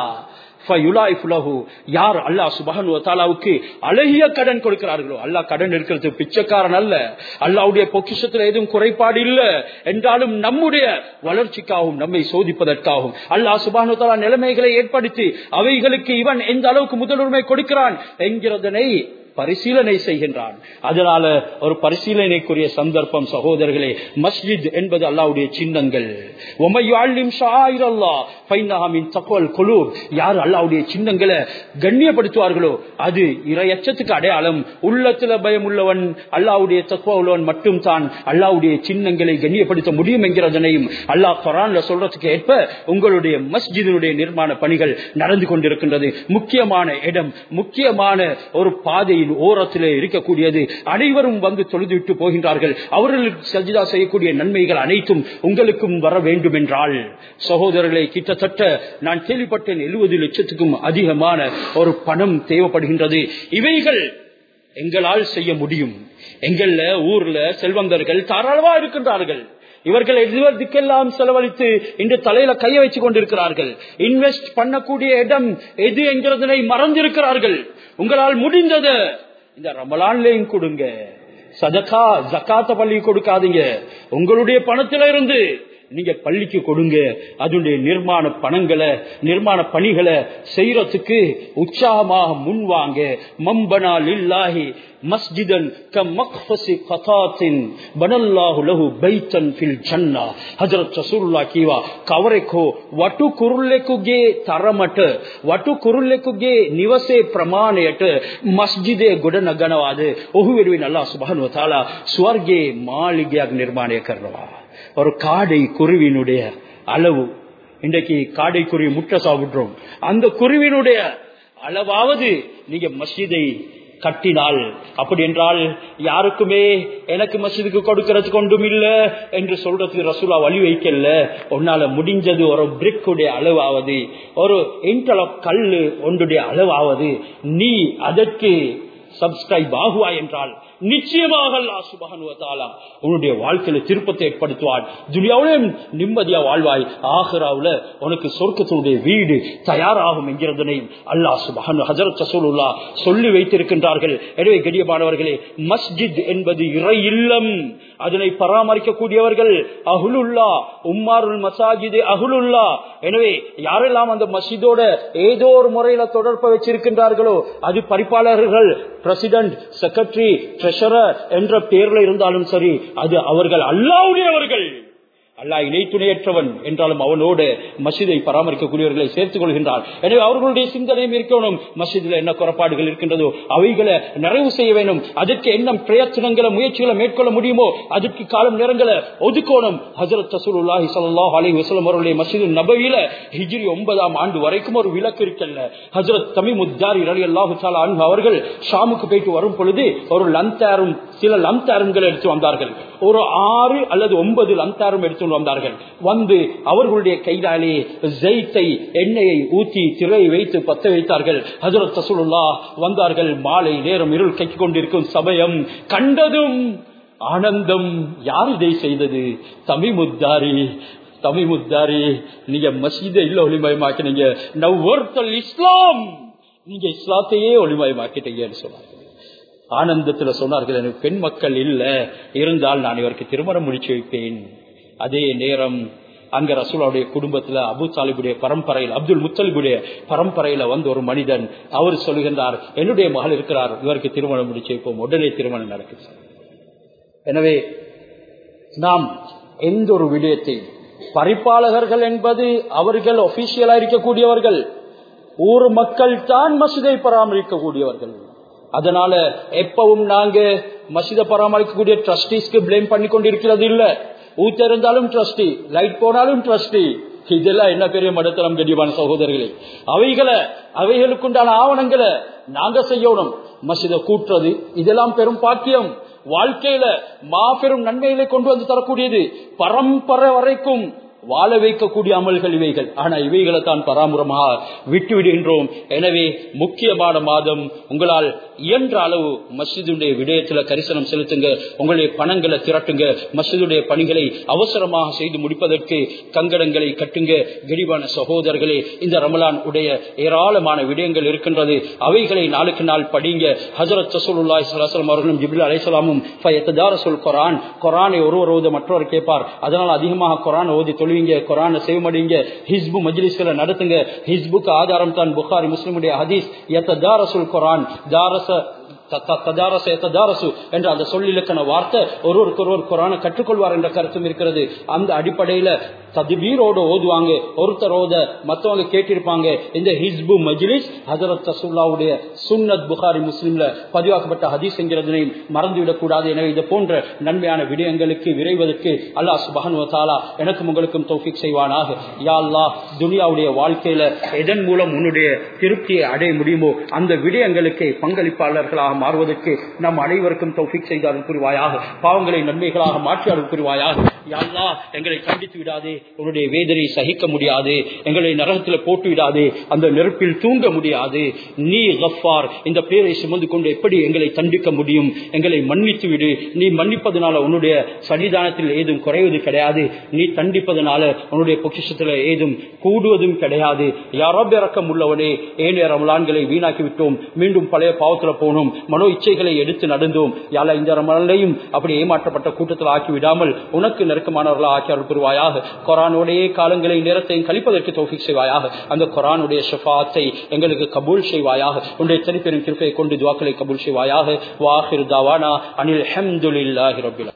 யார் அல்லாஹ் சுபஹானுக்கு அழகிய கடன் கொடுக்கிறார்களோ அல்லாஹ் கடன் இருக்கிறது பிச்சைக்காரன் அல்ல அல்லாவுடைய பொக்கிஷத்துல எதுவும் குறைபாடு இல்ல என்றாலும் நம்முடைய வளர்ச்சிக்காகவும் நம்மை சோதிப்பதற்காகவும் அல்லாஹ் சுபானு தாலா நிலைமைகளை ஏற்படுத்தி அவைகளுக்கு இவன் எந்த அளவுக்கு முதலுரிமை கொடுக்கிறான் என்கிறதனை பரிசீலனை செய்கின்றான் அதனால ஒரு பரிசீலனைக்குரிய சந்தர்ப்பம் சகோதரர்களே மஸ்ஜித் என்பது அல்லாவுடைய சின்னங்கள் யார் அல்லாவுடைய சின்னங்களை கண்ணியப்படுத்துவார்களோ அது இரையச்சத்துக்கு அடையாளம் உள்ளத்துல பயம் உள்ளவன் அல்லாவுடைய தத்துவ உள்ளவன் மட்டும் தான் அல்லாவுடைய சின்னங்களை கண்ணியப்படுத்த முடியும் என்கிறதனையும் அல்லாஹ் குரான்ல சொல்றதுக்கு ஏற்ப உங்களுடைய மஸ்ஜிதினுடைய நிர்மாண பணிகள் நடந்து கொண்டிருக்கின்றது முக்கியமான இடம் முக்கியமான ஒரு பாதையில் ஓரத்திலே இருக்கக்கூடியது அனைவரும் வந்து தொழுதுவிட்டு போகின்றார்கள் அவர்களுக்கு சஜிதா செய்யக்கூடிய நன்மைகள் அனைத்தும் உங்களுக்கும் வர வேண்டும் என்றால் சகோதரர்களை கிட்டத்தட்ட நான் கேள்விப்பட்டேன் எழுபது லட்சத்துக்கும் அதிகமான ஒரு பணம் தேவைப்படுகின்றது இவைகள் எங்களால் செய்ய முடியும் எங்கள்ல ஊர்ல செல்வந்தர்கள் தாராளமா இருக்கின்றார்கள் இவர்கள் எதுவதற்கெல்லாம் செலவழித்து இன்று தலையில கைய வச்சு கொண்டிருக்கிறார்கள் இன்வெஸ்ட் பண்ணக்கூடிய இடம் எது என்கிறதனை மறந்திருக்கிறார்கள் உங்களால் முடிந்தது இந்த ரமலான்லையும் கொடுங்க சதகா ஜக்காத்த பள்ளி கொடுக்காதீங்க உங்களுடைய பணத்தில இருந்து நீங்க பள்ளிக்கு கொடுங்க அதனுடைய நிர்மாண பணங்களை நிர்மாண பணிகளை செய்யறதுக்கு உற்சாகமாக முன்வாங்க மம்பனால் இல்லாஹி மஸ்ஜிதன் கமக்ஃபசி கதாத்தின் பனல்லாஹு லஹு பைத்தன் ஃபில் ஜன்னா ஹஜரத் ரசூலுல்லாஹ் கீவா ಕವರೆಕೋ ವಟು ಕುರುಲ್ಲೆಕುಗೆ ತರಮಟ ವಟು ಕುರುಲ್ಲೆಕುಗೆ ನಿವಸೆ ಪ್ರಮಾಣಯಟ ಮಸ್ಜಿದೆ ಗುಡನಗಣವಾದ ಒಹುವೆರುವಿನ ಅಲ್ಲಾ ಸುಬಾನು ತಾಲ ಸ್ವರ್ಗೆ ಮಾಳಿಗೆಯಾಗಿ ನಿರ್ಮಾಣ ಕರ್ನವಾ ஒரு காடை குருவினுடைய அளவு இன்றைக்கு காடை குருவி முட்டை சாப்பிடுறோம் அந்த குருவினுடைய அளவாவது நீங்க மஸ்ஜிதை கட்டினால் அப்படி என்றால் யாருக்குமே எனக்கு மசிதுக்கு கொடுக்கறது கொண்டும் இல்ல என்று சொல்றதுக்கு ரசூலா வழி வைக்கல உன்னால முடிஞ்சது ஒரு பிரிக்குடைய அளவாவது ஒரு இன்டலப் கல்லு ஒன்றுடைய அளவாவது நீ அதற்கு சப்ஸ்கிரைப் ஆகுவா என்றால் நிச்சயமாக அல்லா சுபகனுவத்தாலா உன்னுடைய வாழ்க்கையில திருப்பத்தை ஏற்படுத்துவாள் துனியாவிலும் நிம்மதியா வாழ்வாய் ஆஹ்ராவுல உனக்கு சொர்க்கத்தினுடைய வீடு தயாராகும் என்கிறதனை அல்லா சுபஹனு ஹசரத் சசூலுல்லா சொல்லி வைத்திருக்கின்றார்கள் எனவே கடியமானவர்களே மஸ்ஜித் என்பது இறை இல்லம் அதனை பராமரிக்கக்கூடியவர்கள் அகுலுல்லா உம்மாருல் மசாஜிது அகுலுல்லா எனவே யாரெல்லாம் அந்த மஸ்ஜிதோட ஏதோ ஒரு முறையில தொடர்பு வச்சிருக்கின்றார்களோ அது பரிபாலகர்கள் பிரசிடென்ட் செக்ரட்டரி ட்ரெஷரர் என்ற பெயர்ல இருந்தாலும் சரி அது அவர்கள் அல்லாவுடையவர்கள் அல்லா இணை துணையற்றவன் என்றாலும் அவனோடு மசிதை பராமரிக்கக்கூடியவர்களை சேர்த்துக் கொள்கின்றார் எனவே அவர்களுடைய சிந்தனையும் இருக்கணும் மசிதில் என்ன குறைபாடுகள் இருக்கின்றதோ அவைகளை நிறைவு செய்ய வேண்டும் அதற்கு என்ன பிரயத்தனங்களை முயற்சிகளை மேற்கொள்ள முடியுமோ அதற்கு காலம் நேரங்களை ஒதுக்கணும் ஹசரத் தசூலுல்லாஹி சல்லாஹ் அலி வசலம் அவருடைய மசிது நபவியில ஹிஜ்ரி ஒன்பதாம் ஆண்டு வரைக்கும் ஒரு விளக்கு இருக்கல்ல ஹசரத் தமி முத்தாரி அலி அல்லாஹு அன்பு அவர்கள் ஷாமுக்கு போயிட்டு வரும் பொழுது ஒரு லந்தாரும் சில லம்தாரங்களை எடுத்து வந்தார்கள் ஒரு ஆறு அல்லது ஒன்பது லம்தாரும் எடுத்து வந்தார்கள் வந்து அவர்களுடைய கைதாலே ஜெய்த்தை எண்ணெயை ஊற்றி திரை வைத்து பத்த வைத்தார்கள் ஹசரத் தசுல்லா வந்தார்கள் மாலை நேரம் இருள் கட்சி கொண்டிருக்கும் சமயம் கண்டதும் ஆனந்தம் யார் இதை செய்தது தமிமுத்தாரி தமிமுத்தாரி நீங்க மசீத இல்ல ஒளிமயமாக்கினீங்க நவ் இஸ்லாம் நீங்க இஸ்லாத்தையே ஒளிமயமாக்கிட்டீங்கன்னு சொன்னாங்க ஆனந்தத்துல சொன்னார்கள் எனக்கு பெண் மக்கள் இல்ல இருந்தால் நான் இவருக்கு திருமணம் முடிச்சு வைப்பேன் அதே நேரம் அங்க ரசூலாவுடைய குடும்பத்துல அபு தாலிபுடைய பரம்பரையில் அப்துல் முத்தலிபுடைய பரம்பரையில வந்து ஒரு மனிதன் அவர் சொல்லுகின்றார் என்னுடைய மகள் இருக்கிறார் இவருக்கு திருமணம் முடிச்சு வைப்போம் உடனே திருமணம் நடக்குது எனவே நாம் எந்த ஒரு விடயத்தை பரிபாலகர்கள் என்பது அவர்கள் ஒபிஷியலா இருக்கக்கூடியவர்கள் ஊர் மக்கள் தான் மசிதை பராமரிக்கக்கூடியவர்கள் அதனால எப்பவும் நாங்க மசித பராமரிக்கக்கூடிய ட்ரஸ்டிஸ்க்கு பிளேம் பண்ணி கொண்டிருக்கிறது இல்ல ஊத்த இருந்தாலும் ட்ரஸ்டி லைட் போனாலும் ட்ரஸ்டி இதெல்லாம் என்ன பெரிய மடத்தனம் கண்டிப்பான சகோதரர்களே அவைகளை அவைகளுக்குண்டான ஆவணங்களை நாங்க செய்யணும் மசித கூட்டுறது இதெல்லாம் பெரும் பாக்கியம் வாழ்க்கையில மாபெரும் நன்மைகளை கொண்டு வந்து தரக்கூடியது பரம்பரை வரைக்கும் வாழ வைக்கக்கூடிய அமல்கள் இவைகள் ஆனா இவைகளை தான் பராமுரமாக விட்டு விடுகின்றோம் எனவே முக்கியமான மாதம் உங்களால் இயன்ற அளவு மஸ்ஜிதுடைய விடயத்துல கரிசனம் செலுத்துங்க உங்களுடைய பணங்களை திரட்டுங்க மஸ்ஜிதுடைய பணிகளை அவசரமாக செய்து முடிப்பதற்கு கங்கடங்களை கட்டுங்க கரிபான சகோதரர்களே இந்த ரமலான் உடைய ஏராளமான விடயங்கள் இருக்கின்றது அவைகளை நாளுக்கு நாள் படிங்க ஹசரத் சசூலுல்லாய் சலாசலம் அவர்களும் ஜிபில் அலைசலாமும் சொல் கொரான் கொரானை ஒருவர் ஓத மற்றவர் கேட்பார் அதனால் அதிகமாக கொரான் ஓதி தொழுவீங்க கொரான செய்வமடிங்க ஹிஸ்பு மஜ்லிஸ்களை நடத்துங்க ஹிஸ்புக்கு ஆதாரம் தான் புகாரி முஸ்லிமுடைய ஹதீஸ் எத்தாரசுல் கொரான் தாரச என்ற அந்த சொல்லிலக்கண வார்த்தை ஒருவருக்கு ஒருவர் குரான கற்றுக்கொள்வார் என்ற கருத்தும் இருக்கிறது அந்த அடிப்படையில ததுபீரோட ஓதுவாங்க ஒருத்தர் ஓத மத்தவங்க கேட்டிருப்பாங்க இந்த ஹிஸ்பு மஜ்லிஸ் ஹசரத் ரசூல்லாவுடைய சுன்னத் புகாரி முஸ்லிம்ல பதிவாக்கப்பட்ட ஹதீஸ் என்கிறதனையும் மறந்துவிடக் கூடாது எனவே இது போன்ற நன்மையான விடயங்களுக்கு விரைவதற்கு அல்லாஹ் சுபஹன் தாலா எனக்கும் உங்களுக்கும் தௌஃபிக் செய்வானாக யா அல்லாஹ் துனியாவுடைய வாழ்க்கையில எதன் மூலம் உன்னுடைய திருப்தியை அடைய முடியுமோ அந்த விடயங்களுக்கு பங்களிப்பாளர்களாக மாறுவதற்கு நம் அனைவருக்கும் தௌஃபிக் செய்து அருள் புரிவாயாக பாவங்களை நன்மைகளாக மாற்றி அருள் புரிவாயாக யாழ்லா எங்களை கண்டித்து விடாதே உன்னுடைய வேதனை சகிக்க முடியாது எங்களை நரகத்தில் போட்டு விடாதே அந்த நெருப்பில் தூங்க முடியாது நீ கஃபார் இந்த பேரை சுமந்து கொண்டு எப்படி எங்களை தண்டிக்க முடியும் எங்களை மன்னித்து விடு நீ மன்னிப்பதனால உன்னுடைய சன்னிதானத்தில் ஏதும் குறைவது கிடையாது நீ தண்டிப்பதனால உன்னுடைய பொக்கிஷத்தில் ஏதும் கூடுவதும் கிடையாது யாரோ இறக்கம் உள்ளவனே ஏனைய ரமலான்களை வீணாக்கி விட்டோம் மீண்டும் பழைய பாவத்துல போனோம் மனோ இச்சைகளை எடுத்து நடந்தோம் யால இந்த ரமலானையும் அப்படி ஏமாற்றப்பட்ட கூட்டத்தில் ஆக்கி விடாமல் உனக்கு நெருக்கமானவர்களா ஆக்கி அருள் புரிவாயாக கொரானுடைய காலங்களை நேரத்தையும் கழிப்பதற்கு தோஃபிக் செய்வாயாக அந்த கொரானுடைய ஷஃபாத்தை எங்களுக்கு கபூல் செய்வாயாக உன்னுடைய தனிப்பெரும் கிருப்பை கொண்டு துவாக்களை கபூல் செய்வாயாக வாஹிர் தாவானா அனில் ஹம்துலில்லாஹி ரபில்